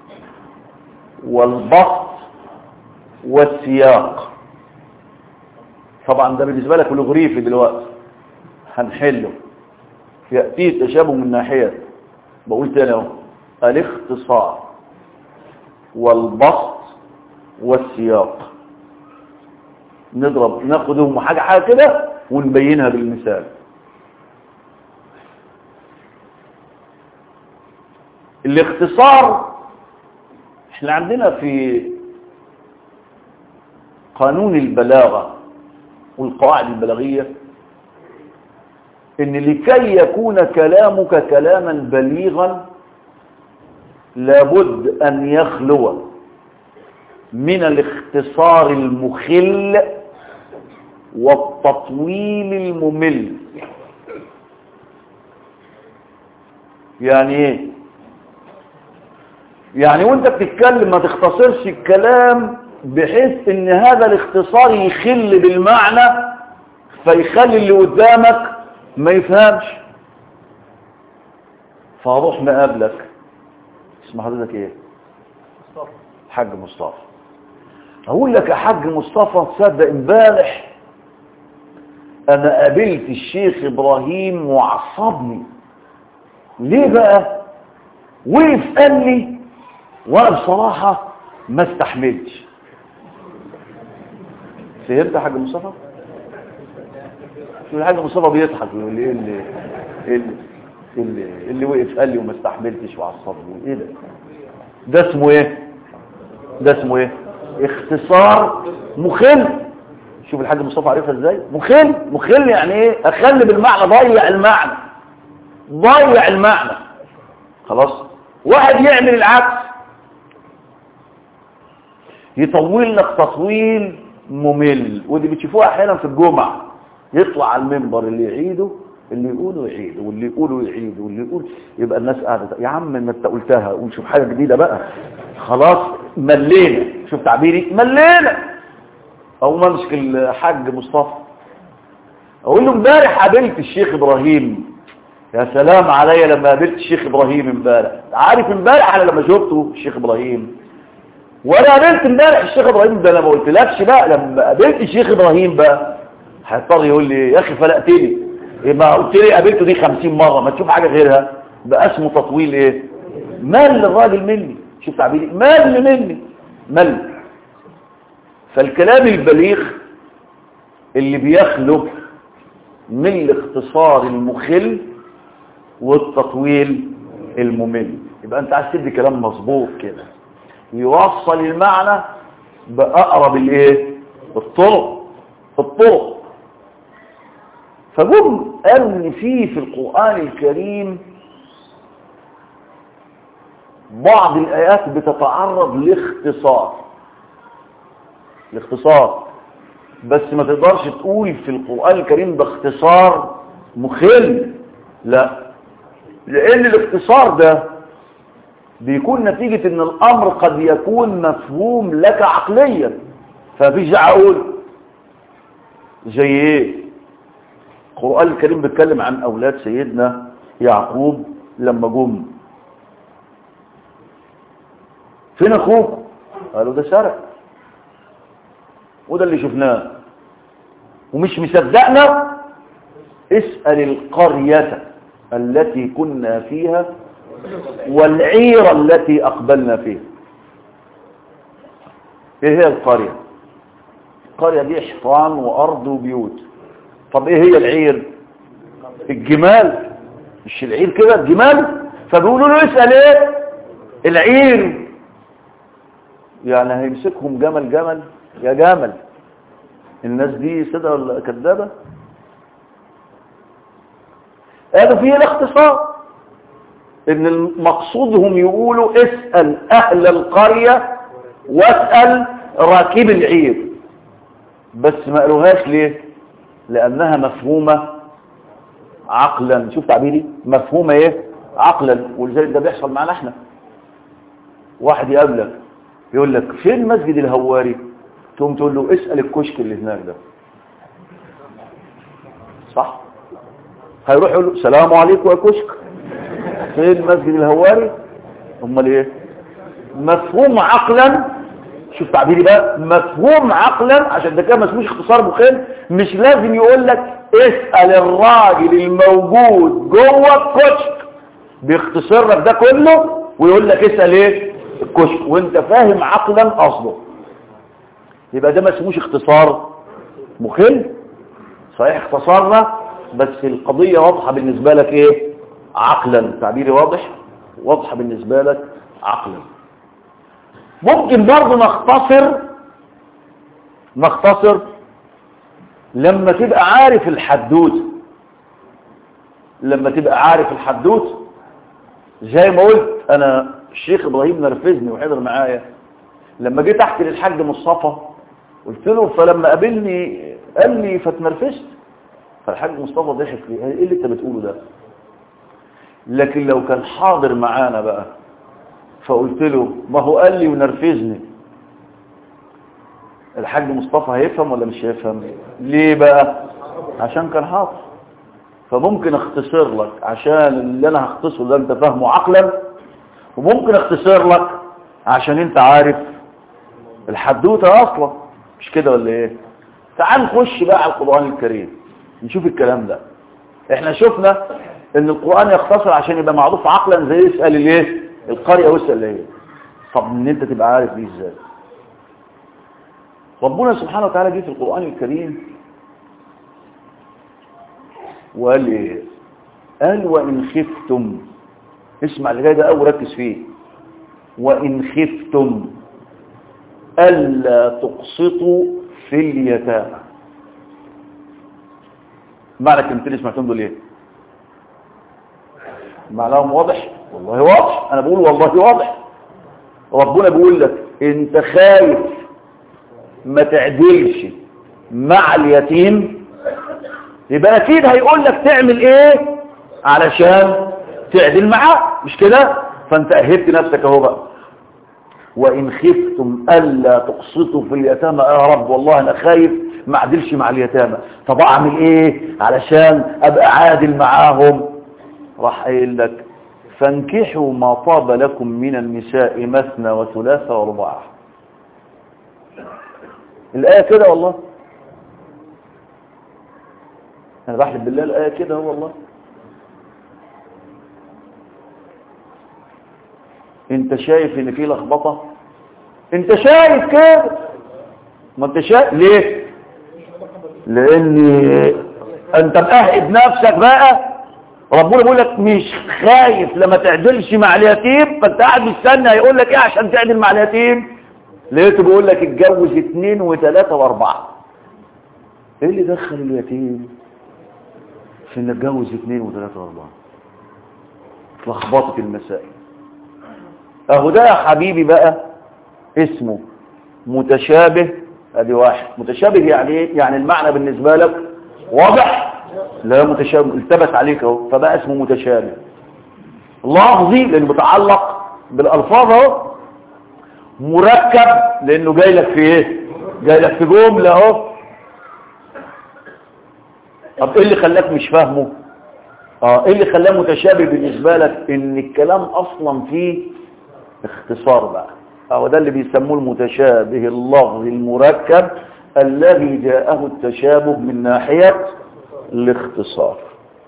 والبسط والسياق طبعا ده بالنسبة لك الغريفي دلوقتي هنحله يأتيه التشابه من ناحية بقول تاني اهو الاختصار والبسط والسياق نضرب ناخدهم حاجة حاجة كده ونبينها بالمثال الاختصار احنا عندنا في قانون البلاغة والقواعد البلاغية ان لكي يكون كلامك كلاما بليغا لابد ان يخلو من الاختصار المخل والتطويل الممل يعني ايه يعني وانت بتتكلم ما تختصرش الكلام بحيث ان هذا الاختصار يخل بالمعنى فيخلي اللي قدامك ما يفهمش فاروح مقابلك اسم حضرتك ايه مصطفى حاج مصطفى اقول لك يا حاج مصطفى تصدق امبارح انا قابلت الشيخ ابراهيم وعصبني ليه بقى وقف قال لي وانا بصراحة ما استحملتش فهمت يا حاج مصطفى شو الحاج مصطفى بيضحك يقول لي ايه اللي ايه اللي إيه اللي, إيه اللي وقف قال لي وما استحملتش وعصبني ايه ده ده اسمه ايه ده اسمه ايه اختصار مخل شوف الحاج مصطفى عارفها ازاي مخل مخل يعني ايه اخلي بالمعنى ضيع المعنى ضيع المعنى خلاص واحد يعمل العكس يطول لك تطويل ممل ودي بتشوفوها احيانا في الجمعة يطلع على المنبر اللي يعيده اللي يقوله يعيده واللي يقوله يعيده واللي يقول يبقى الناس قاعده يا عم ما انت قلتها ونشوف حاجه جديده بقى خلاص ملينا شوف تعبيري ملينا او ما امسك الحاج مصطفى اقول له امبارح قابلت الشيخ ابراهيم يا سلام عليا لما قابلت الشيخ ابراهيم امبارح عارف امبارح انا لما شفته الشيخ ابراهيم وانا قابلت امبارح الشيخ ابراهيم ده انا ما قلتلكش بقى لما قابلت الشيخ ابراهيم بقى هيضطر يقول لي يا اخي فلقتني ما قلت لي قابلته دي 50 مره ما تشوف حاجه غيرها بقى اسمه تطويل ايه مل الراجل مني شوف تعبيري مل مني مل فالكلام البليغ اللي بيخلق من الاختصار المخل والتطويل الممل يبقى انت عايز تدي كلام مظبوط كده يوصل المعنى بأقرب الايه الطرق الطرق فجم قالوا ان في في القرآن الكريم بعض الآيات بتتعرض لاختصار الاختصار بس ما تقدرش تقول في القرآن الكريم باختصار مخل لا لأن الاختصار ده بيكون نتيجة ان الامر قد يكون مفهوم لك عقليا فمفيش داعي اقول زي ايه القرآن الكريم بيتكلم عن أولاد سيدنا يعقوب لما جم فين أخوك قالوا ده سرق وده اللي شفناه ومش مصدقنا اسأل القرية التي كنا فيها والعير التي أقبلنا فيها ايه هي القرية القرية دي حصان وأرض وبيوت طب ايه هي العير الجمال مش العير كده الجمال فبيقولوا له اسأل ايه العير يعني هيمسكهم جمل جمل يا جمل الناس دي صدق ولا كذابه قالوا فيه الاختصار ان مقصودهم يقولوا اسأل اهل القرية واسأل راكب العير بس ما قالوهاش ليه لانها مفهومة عقلا شوف تعبيري مفهومة ايه عقلا ولذلك ده بيحصل معنا احنا واحد يقابلك يقول لك فين مسجد الهواري تقوم تقول له اسأل الكشك اللي هناك ده صح هيروح يقول له السلام عليكم يا كشك فين مسجد الهواري امال ايه مفهوم عقلا شوف تعبيري بقى مفهوم عقلا عشان ده كده ما اسموش اختصار مخل مش لازم يقول لك اسأل الراجل الموجود جوه الكشك بيختصر لك ده كله ويقول لك اسأل ايه الكشك وانت فاهم عقلا قصده يبقى ده ما اسموش اختصار مخل صحيح اختصارنا بس القضية واضحة بالنسبة لك ايه عقلا تعبيري واضح واضحة بالنسبة لك عقلا ممكن برضه نختصر نختصر لما تبقى عارف الحدوث لما تبقى عارف الحدوث زي ما قلت انا الشيخ ابراهيم نرفزني وحضر معايا لما جيت احكي للحاج مصطفى قلت له فلما قابلني قال لي فتنرفزت فالحاج مصطفى ضحك لي ايه اللي انت بتقوله ده لكن لو كان حاضر معانا بقى فقلت له ما هو قال لي ونرفزني الحاج مصطفى هيفهم ولا مش هيفهم ليه بقى عشان كان حاضر فممكن اختصر لك عشان اللي انا هختصره ده انت فاهمه عقلا وممكن اختصر لك عشان انت عارف الحدوته اصلا مش كده ولا ايه تعال نخش بقى على القرآن الكريم نشوف الكلام ده احنا شفنا ان القرآن يختصر عشان يبقى معروف عقلا زي يسأل الايه القرية واسأل ايه طب ان انت تبقى عارف دي ازاي ربنا سبحانه وتعالى جه في القرآن الكريم وقال ايه قال وان خفتم اسمع اللي جاي ده اول ركز فيه وان خفتم الا تقسطوا في اليتامى معنى كلمتين اللي سمعتهم دول ايه معناهم واضح والله واضح انا بقول والله واضح ربنا بيقول لك انت خايف ما تعدلش مع اليتيم يبقى اكيد هيقول لك تعمل ايه علشان تعدل معاه مش كده فانت اهبت نفسك اهو بقى وان خفتم الا تقسطوا في اليتامى يا رب والله انا خايف ما اعدلش مع اليتامى طب اعمل ايه علشان ابقى عادل معاهم راح قايل لك فانكحوا ما طاب لكم من النساء مثنى وثلاث ورباع الآية كده والله أنا بحلف بالله الآية كده هو والله انت شايف ان في لخبطة انت شايف كده ما انت شايف ليه لان انت مأهب نفسك بقى ربنا بيقول لك مش خايف لما تعدلش مع اليتيم فانت قاعد مستني هيقول لك ايه عشان تعدل مع اليتيم لقيته بيقول لك اتجوز اثنين وثلاثة واربعة ايه اللي دخل اليتيم في ان اتجوز اثنين وثلاثة واربعة لخبطة المسائل اهو ده يا حبيبي بقى اسمه متشابه ادي واحد متشابه يعني ايه يعني المعنى بالنسبة لك واضح لا متشابه التبس عليك اهو فبقى اسمه متشابه لفظي لانه متعلق بالالفاظ اهو مركب لانه جاي لك في ايه جاي لك في جمله اهو طب ايه اللي خلاك مش فاهمه اه ايه اللي خلاه متشابه بالنسبة لك ان الكلام اصلا فيه اختصار بقى اهو ده اللي بيسموه المتشابه اللفظ المركب الذي جاءه التشابه من ناحية الاختصار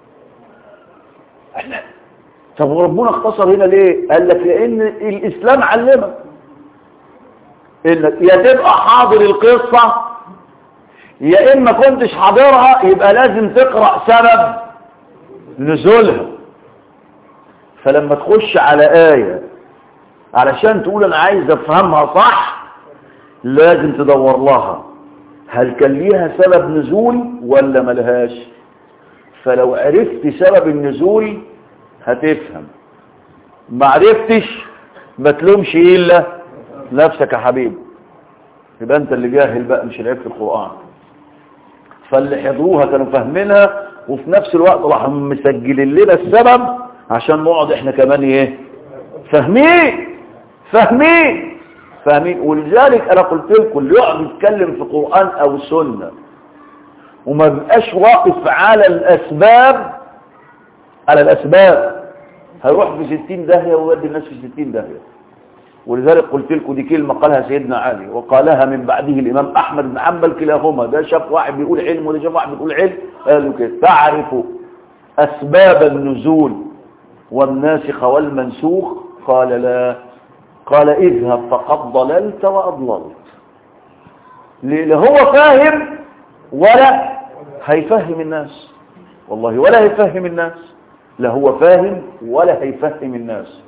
طب وربنا اختصر هنا ليه قال لك لان الاسلام علمك انك يا تبقى حاضر القصة يا اما كنتش حاضرها يبقى لازم تقرأ سبب نزولها فلما تخش على آية علشان تقول انا عايز افهمها صح لازم تدور لها هل كان ليها سبب نزول ولا ملهاش فلو عرفت سبب النزول هتفهم ما عرفتش ما تلومش الا نفسك يا حبيبي يبقى انت اللي جاهل بقى مش اللي عرفت القرآن فاللي حضروها كانوا فاهمينها وفي نفس الوقت راحوا مسجلين لنا السبب عشان نقعد احنا كمان ايه فاهمين فاهمين فاهمين ولذلك انا قلت لكم اللي يقعد يتكلم في قرآن او سنة وما بيبقاش واقف على الاسباب على الاسباب هيروح في ستين داهية ويودي الناس في ستين داهية ولذلك قلت لكم دي كلمة قالها سيدنا علي وقالها من بعده الإمام أحمد بن حنبل كلاهما ده شاف واحد بيقول علم وده شاف واحد بيقول علم قالوا كده تعرف أسباب النزول والناسخ والمنسوخ قال لا قال اذهب فقد ضللت وأضللت لا هو فاهم ولا هيفهم الناس والله ولا هيفهم الناس لا هو فاهم ولا هيفهم الناس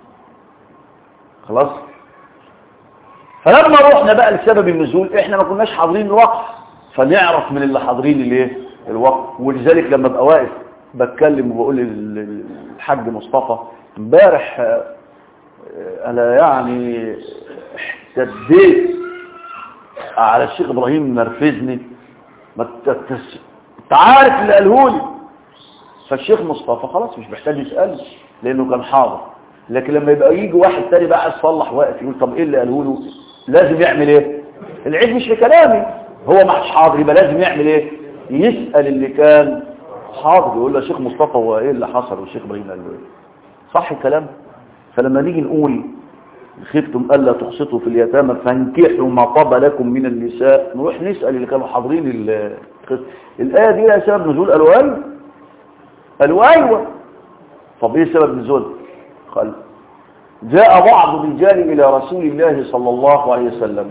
خلاص فلما رحنا بقى لسبب النزول احنا ما كناش حاضرين الوقت فنعرف من اللي حاضرين الايه الوقت ولذلك لما ابقى واقف بتكلم وبقول للحاج مصطفى امبارح انا يعني احتديت على الشيخ ابراهيم نرفزني ما انت عارف اللي قاله لي فالشيخ مصطفى خلاص مش محتاج يسالني لانه كان حاضر لكن لما يبقى يجي واحد تاني بقى يصلح واقف يقول طب ايه اللي قاله له لازم يعمل ايه العيب مش في كلامي هو مش حاضر يبقى لازم يعمل ايه يسأل اللي كان حاضر يقول له شيخ مصطفى هو ايه اللي حصل والشيخ ابراهيم قال له ايه صح الكلام فلما نيجي نقول خفتم الا تقسطوا في اليتامى فانكحوا ما طاب لكم من النساء نروح نسال اللي كانوا حاضرين الايه دي لها سبب نزول قالوا ايوه قالوا ايوه طب ايه سبب نزول قال جاء بعض الرجال إلى رسول الله صلى الله عليه وسلم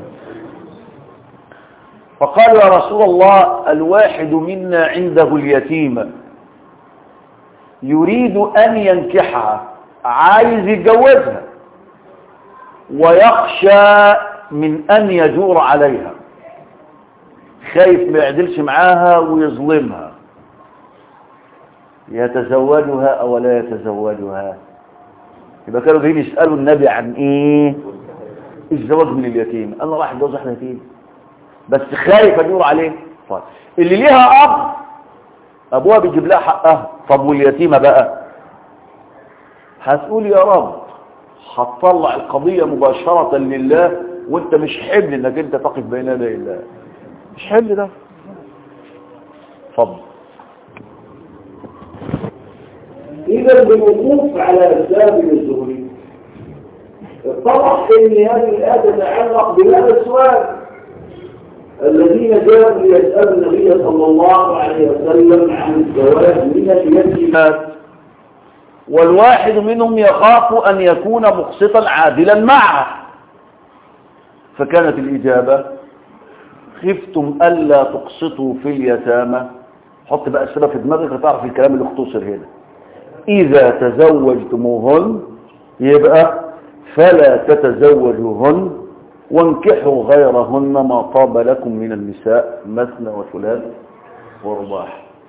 فقال يا رسول الله الواحد منا عنده اليتيمة يريد أن ينكحها عايز يتجوزها ويخشى من أن يجور عليها خايف ما يعدلش معاها ويظلمها يتزوجها أو لا يتزوجها يبقى كانوا جايين يسألوا النبي عن ايه الزواج من اليتيم انا راح اتجوز واحده يتيم بس خايف ادور عليه طيب اللي ليها اب ابوها بيجيب لها حقها طب واليتيمه بقى هتقول يا رب هتطلع القضيه مباشره لله وانت مش حمل انك انت تقف بين يدي الله مش حمل ده اتفضل إذا بالوقوف على أسباب النزول اتضح أن هذه الآية تتعلق بهذا السؤال الذين جاءوا ليسألوا النبي صلى الله عليه وسلم عن الزواج من اليتيمات والواحد منهم يخاف أن يكون مقسطا عادلا معها فكانت الإجابة خفتم ألا تقسطوا في اليتامى حط بقى السبب في دماغك هتعرف الكلام اللي اختصر هنا إذا تزوجتموهن يبقى فلا تتزوجوهن وانكحوا غيرهن ما طاب لكم من النساء مثنى وثلاث ورباع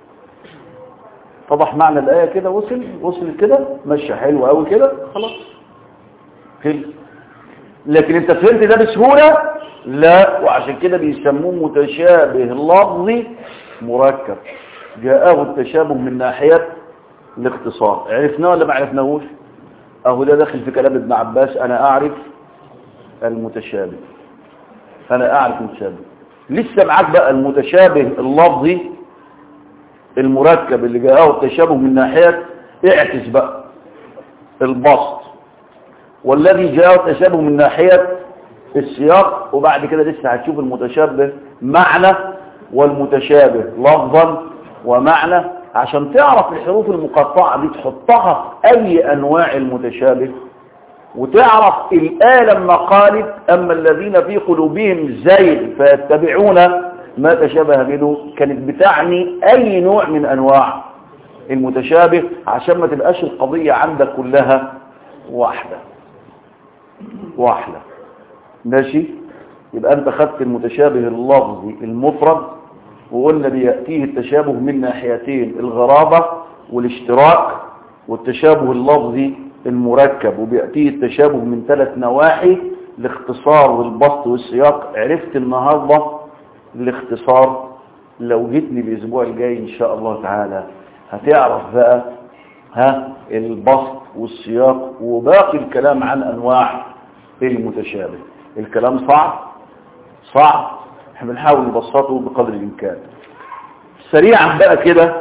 طبح معنى الآية كده وصل وصل كده ماشي حلو قوي كده خلاص خلص لكن انت فهمت ده بسهولة لا وعشان كده بيسموه متشابه لفظي مركب جاءه التشابه من ناحية الاختصار عرفناه ولا ما عرفناهوش اهو ده داخل في كلام ابن عباس انا اعرف المتشابه انا اعرف المتشابه لسه معاك بقى المتشابه اللفظي المركب اللي جاءه التشابه من ناحية اعكس بقى البسط والذي جاءه التشابه من ناحية السياق وبعد كده لسه هتشوف المتشابه معنى والمتشابه لفظا ومعنى عشان تعرف الحروف المقطعة دي تحطها في أي أنواع المتشابه وتعرف الآية لما قالت أما الذين في قلوبهم زيغ فيتبعون ما تشابه منه كانت بتعني أي نوع من أنواع المتشابه عشان ما تبقاش القضية عندك كلها واحدة واحدة ماشي يبقى أنت خدت المتشابه اللفظي المفرد وقلنا بيأتيه التشابه من ناحيتين الغرابة والاشتراك والتشابه اللفظي المركب وبيأتيه التشابه من ثلاث نواحي الاختصار والبسط والسياق عرفت النهاردة الاختصار لو جيتني الاسبوع الجاي ان شاء الله تعالى هتعرف بقى ها البسط والسياق وباقي الكلام عن انواع المتشابه الكلام صعب صعب احنا بنحاول نبسطه بقدر الامكان سريعا بقى كده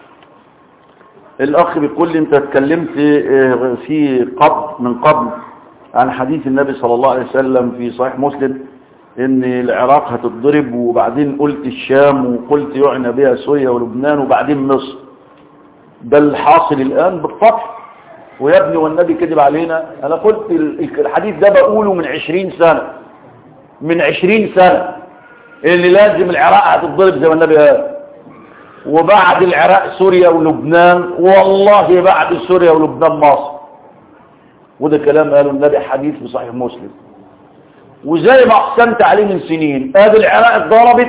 الاخ بيقول لي انت اتكلمت في قبل من قبل عن حديث النبي صلى الله عليه وسلم في صحيح مسلم ان العراق هتتضرب وبعدين قلت الشام وقلت يعنى بها سوريا ولبنان وبعدين مصر ده الحاصل الان بالفتح ويا ابني والنبي كذب علينا انا قلت الحديث ده بقوله من عشرين سنة من عشرين سنة اللي لازم العراق هتتضرب زي ما النبي قال وبعد العراق سوريا ولبنان والله بعد سوريا ولبنان مصر وده كلام قاله النبي حديث في صحيح مسلم وزي ما اقسمت عليه من سنين ادي العراق اتضربت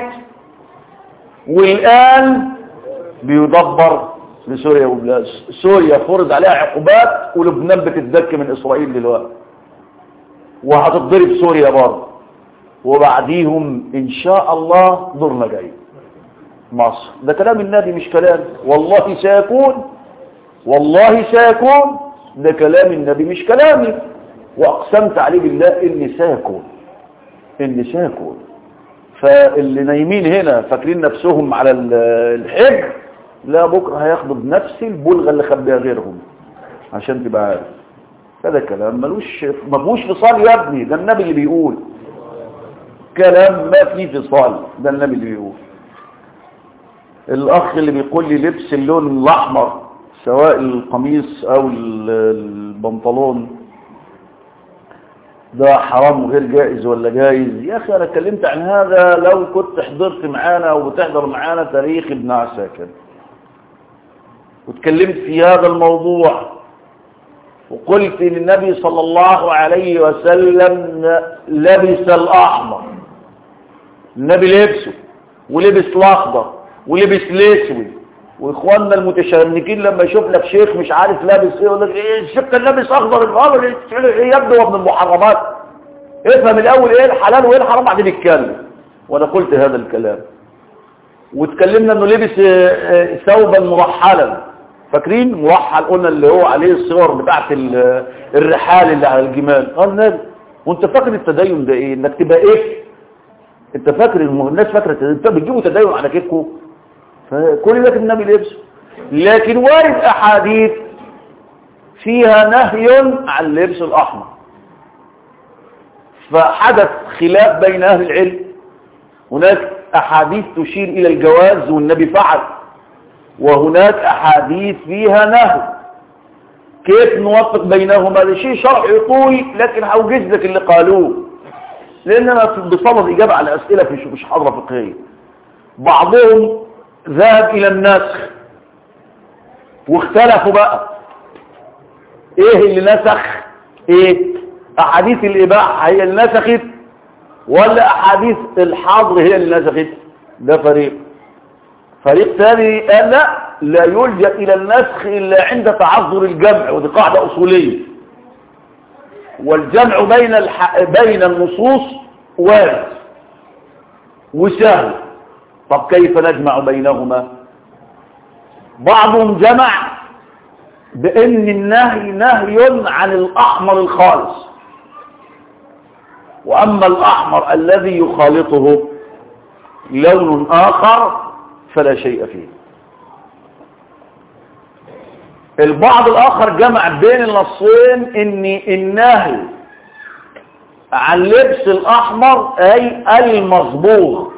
والان بيدبر لسوريا وبلاد سوريا فرض عليها عقوبات ولبنان بتتدك من اسرائيل دلوقتي وهتتضرب سوريا برضه وبعديهم ان شاء الله دورنا جاي مصر ده كلام النبي مش كلام والله سيكون والله سيكون ده كلام النبي مش كلامي واقسمت عليه بالله اني سيكون اني سيكون فاللي نايمين هنا فاكرين نفسهم على الحجر لا بكره هياخدوا بنفس البلغه اللي خبيها غيرهم عشان تبقى عارف هذا كلام ملوش مفهوش فصال يا ابني ده النبي اللي بيقول كلام ما فيه فصال ده النبي اللي بيقول الاخ اللي بيقول لي لبس اللون الاحمر سواء القميص او البنطلون ده حرام وغير جائز ولا جائز يا اخي انا اتكلمت عن هذا لو كنت حضرت معانا او بتحضر معانا تاريخ ابن عساكر واتكلمت في هذا الموضوع وقلت ان النبي صلى الله عليه وسلم لبس الاحمر النبي لبسه ولبس الاخضر ولبس الاسود واخواننا المتشنكين لما يشوف لك شيخ مش عارف لابس ايه يقول لك ايه الشيخ كان لابس اخضر الغالب ايه يبدو من المحرمات افهم الاول ايه الحلال وايه الحرام بعدين نتكلم وانا قلت هذا الكلام واتكلمنا انه لبس ثوبا مرحلا فاكرين مرحل قلنا اللي هو عليه الصور بتاعت الرحال اللي على الجمال قال النبي وانت فاكر التدين ده ايه انك تبقى ايه انت فاكر الناس فاكره انت بتجيبوا تدين على كيفكم فكل ده النبي لبسه لكن وارد احاديث فيها نهي عن اللبس الاحمر فحدث خلاف بين اهل العلم هناك احاديث تشير الى الجواز والنبي فعل وهناك احاديث فيها نهي كيف نوفق بينهما هذا شيء شرعي طويل لكن هوجز لك اللي قالوه لان انا بصدد اجابه على اسئله في مش حاضره فقهيه بعضهم ذهب الى النسخ واختلفوا بقى ايه اللي نسخ ايه احاديث الاباحه هي اللي نسخت ولا احاديث الحظر هي اللي نسخت ده فريق فريق ثاني قال لا لا يلجا الى النسخ الا عند تعذر الجمع ودي قاعده اصوليه والجمع بين الح... بين النصوص وارد وسهل طب كيف نجمع بينهما بعضهم جمع بان النهي نهي عن الاحمر الخالص واما الاحمر الذي يخالطه لون اخر فلا شيء فيه البعض الآخر جمع بين النصين ان النهي عن لبس الأحمر أي المصبوغ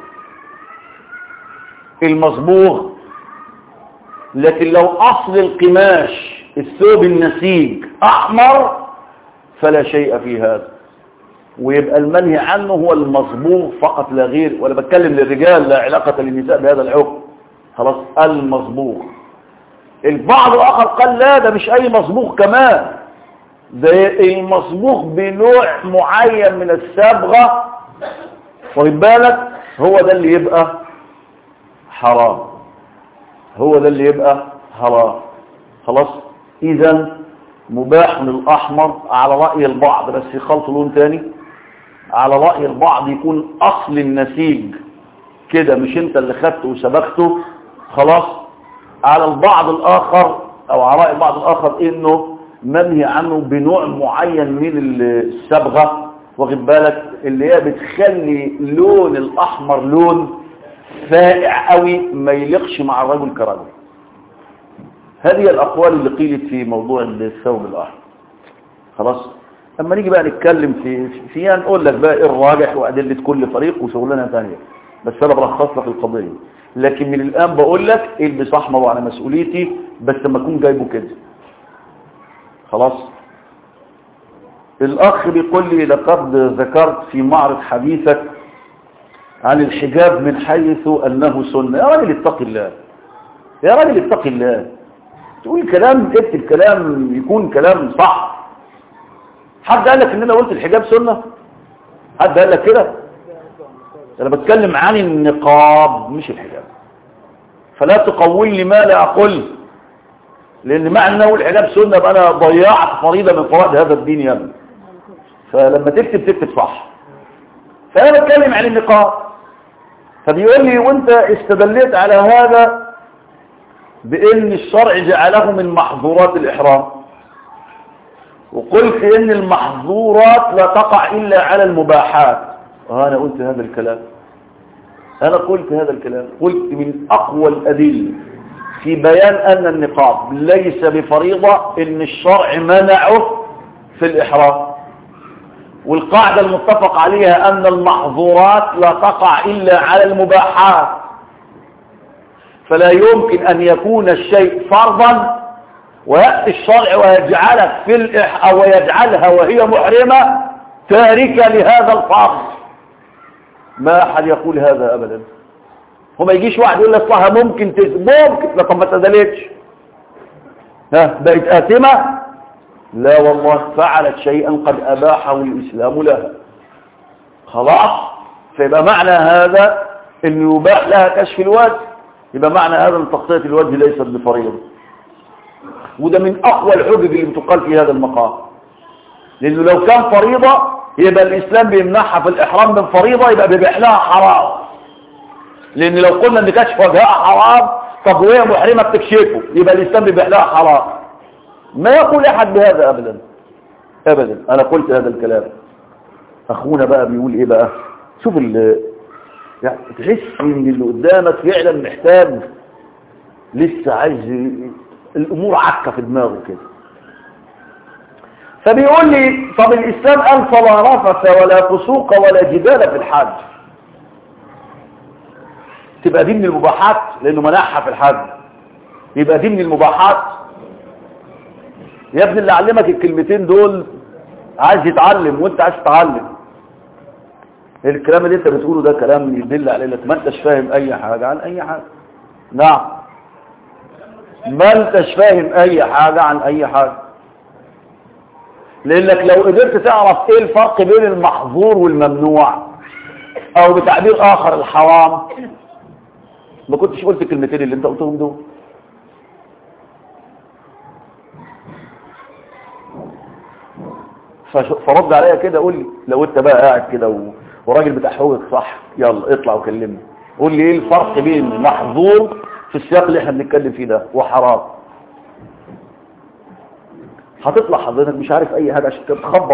المصبوغ لكن لو أصل القماش الثوب النسيج أحمر فلا شيء في هذا ويبقى المنهي عنه هو المصبوغ فقط لا غير ولا بتكلم للرجال لا علاقة للنساء بهذا الحكم خلاص المصبوغ البعض الآخر قال لا ده مش أي مصبوغ كمان ده المصبوغ بنوع معين من الصبغة واخد بالك هو ده اللي يبقى حرام هو ده اللي يبقى حرام خلاص اذا مباح الأحمر على رأي البعض بس يخلط لون تاني على رأي البعض يكون أصل النسيج كده مش انت اللي خدته وسبقته خلاص على البعض الآخر أو على رأي البعض الآخر إنه منهي عنه بنوع معين من الصبغة واخد بالك اللي هي بتخلي لون الأحمر لون فائع قوي ما يليقش مع الرجل كرجل هذه الأقوال اللي قيلت في موضوع الثوب الأحمر خلاص اما نيجي بقى نتكلم في فيها نقول لك بقى ايه الراجح وأدلة كل فريق وشغلانه ثانيه بس انا بلخص لك القضية لكن من الآن بقول لك البس احمر وعلى مسؤوليتي بس لما اكون جايبه كده خلاص الأخ بيقول لي لقد ذكرت في معرض حديثك عن الحجاب من حيث أنه سنة يا راجل اتق الله يا راجل اتق الله تقول كلام اكتب كلام يكون كلام صح حد قال لك ان انا قلت الحجاب سنة حد قال لك كده انا بتكلم عن النقاب مش الحجاب فلا تقول لي ما لا اقول لان معنى ان اقول الحجاب سنة يبقى انا ضيعت فريضة من فرائض هذا الدين يا ابني فلما تكتب تكتب صح فانا بتكلم عن النقاب فبيقول لي وانت استدليت على هذا بان الشرع جعله من محظورات الاحرام وقلت ان المحظورات لا تقع الا على المباحات وانا قلت هذا الكلام انا قلت هذا الكلام قلت من اقوى الادله في بيان ان النقاب ليس بفريضة ان الشرع منعه في الاحرام والقاعدة المتفق عليها ان المحظورات لا تقع الا على المباحات فلا يمكن ان يكون الشيء فرضا ويأتي الشرع ويجعلك في الإح أو يجعلها وهي محرمة تاركة لهذا الفرض ما أحد يقول هذا أبدا هو ما يجيش واحد يقول لك ممكن ممكن لكن ما تدلتش ها بقت آثمة لا والله فعلت شيئا قد أباحه الإسلام لها خلاص فيبقى معنى هذا أن يباح لها كشف الوجه يبقى معنى هذا أن تغطية الوجه ليست بفريضة وده من أقوى الحجج اللي بتقال في هذا المقام لأنه لو كان فريضة يبقى الإسلام بيمنعها في الإحرام من فريضة يبقى بيبيح لها حرام لأن لو قلنا أن كشف وجهها حرام طب وهي محرمة بتكشفه يبقى الإسلام بيبيح لها حرام ما يقول أحد بهذا أبدا أبدا أنا قلت هذا الكلام أخونا بقى بيقول إيه بقى شوف ال يعني تحس ان اللي قدامك فعلا محتاج لسه عايز الامور عكه في دماغه كده فبيقول لي طب الاسلام قال فلا رفث ولا فسوق ولا جدال في الحج تبقى دي من المباحات لانه منعها في الحج يبقى دي من المباحات يا ابني اللي علمك الكلمتين دول عايز يتعلم وانت عايز تتعلم الكلام اللي انت بتقوله ده كلام يدل على انك ما انتش فاهم اي حاجة عن اي حاجة نعم ما انتش فاهم اي حاجة عن اي حاجة لانك لو قدرت تعرف ايه الفرق بين المحظور والممنوع او بتعبير اخر الحرام ما كنتش قلت الكلمتين اللي انت قلتهم دول فرد عليا كده قول لي لو انت بقى قاعد كده و... وراجل بتاع حقوقك صح يلا اطلع وكلمني قول لي ايه الفرق بين محظور في السياق اللي احنا بنتكلم فيه ده وحرام هتطلع حضرتك مش عارف اي حاجه عشان تخبط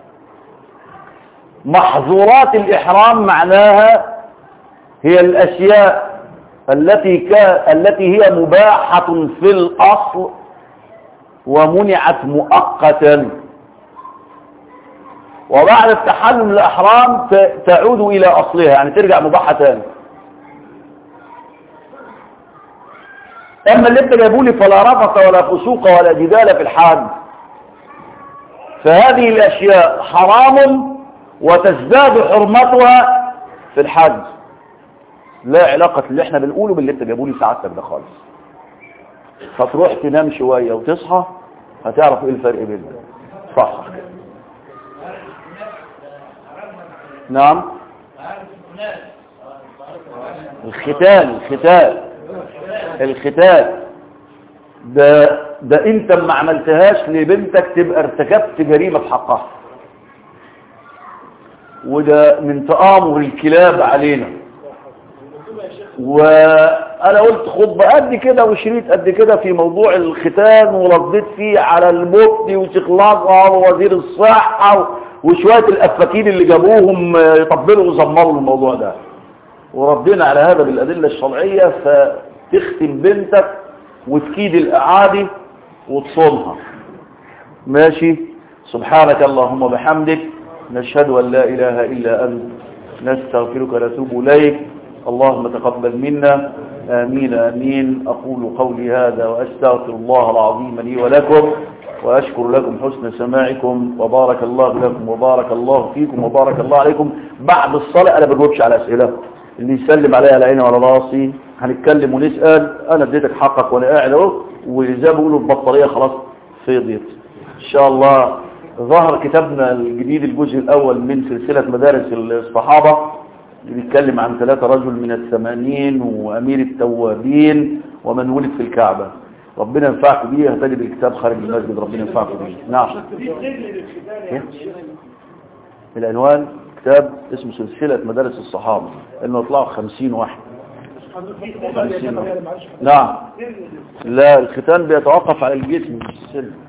محظورات الاحرام معناها هي الاشياء التي كان التي هي مباحه في الاصل ومنعت مؤقتا وبعد التحلل الأحرام تعود إلى أصلها يعني ترجع مباحة تاني أما اللي انت جابولي فلا رفق ولا فسوق ولا جدال في الحاج فهذه الأشياء حرام وتزداد حرمتها في الحج لا علاقة اللي احنا بنقوله باللي انت جابولي سعادتك ده خالص فتروح تنام شوية وتصحى هتعرف ايه الفرق بينهم صح نعم الختان الختان الختان ده ده انت ما عملتهاش لبنتك تبقى ارتكبت جريمة في حقها وده من تآمر الكلاب علينا وانا قلت خطبة قد كده وشريط قد كده في موضوع الختان ورديت فيه على المفتي وشيخ ووزير الصحة وشوية الافاكين اللي جابوهم يطبلوا ويزمروا الموضوع ده وردينا على هذا بالادلة الشرعية فتختم بنتك وتكيد الاعادي وتصونها ماشي سبحانك اللهم بحمدك نشهد ان لا اله الا انت نستغفرك ونتوب اليك اللهم تقبل منا آمين آمين أقول قولي هذا وأستغفر الله العظيم لي ولكم وأشكر لكم حسن سماعكم وبارك الله لكم وبارك الله فيكم وبارك الله عليكم بعد الصلاة أنا بجاوبش على أسئلة اللي يسلم عليها على عيني وعلى راسي هنتكلم ونسأل أنا اديتك حقك وأنا قاعد أهو وزي ما بيقولوا البطارية خلاص فضيت إن شاء الله ظهر كتابنا الجديد الجزء الأول من سلسلة مدارس الصحابة بيتكلم عن ثلاثة رجل من الثمانين وأمير التوابين ومن ولد في الكعبة ربنا ينفعكم بيه هتجد الكتاب خارج المسجد ربنا ينفعكم بيه نعم العنوان كتاب اسمه سلسلة مدارس الصحابة انه يطلعوا خمسين واحد خمسين واحد. نعم لا الختان بيتوقف على الجسم مش السن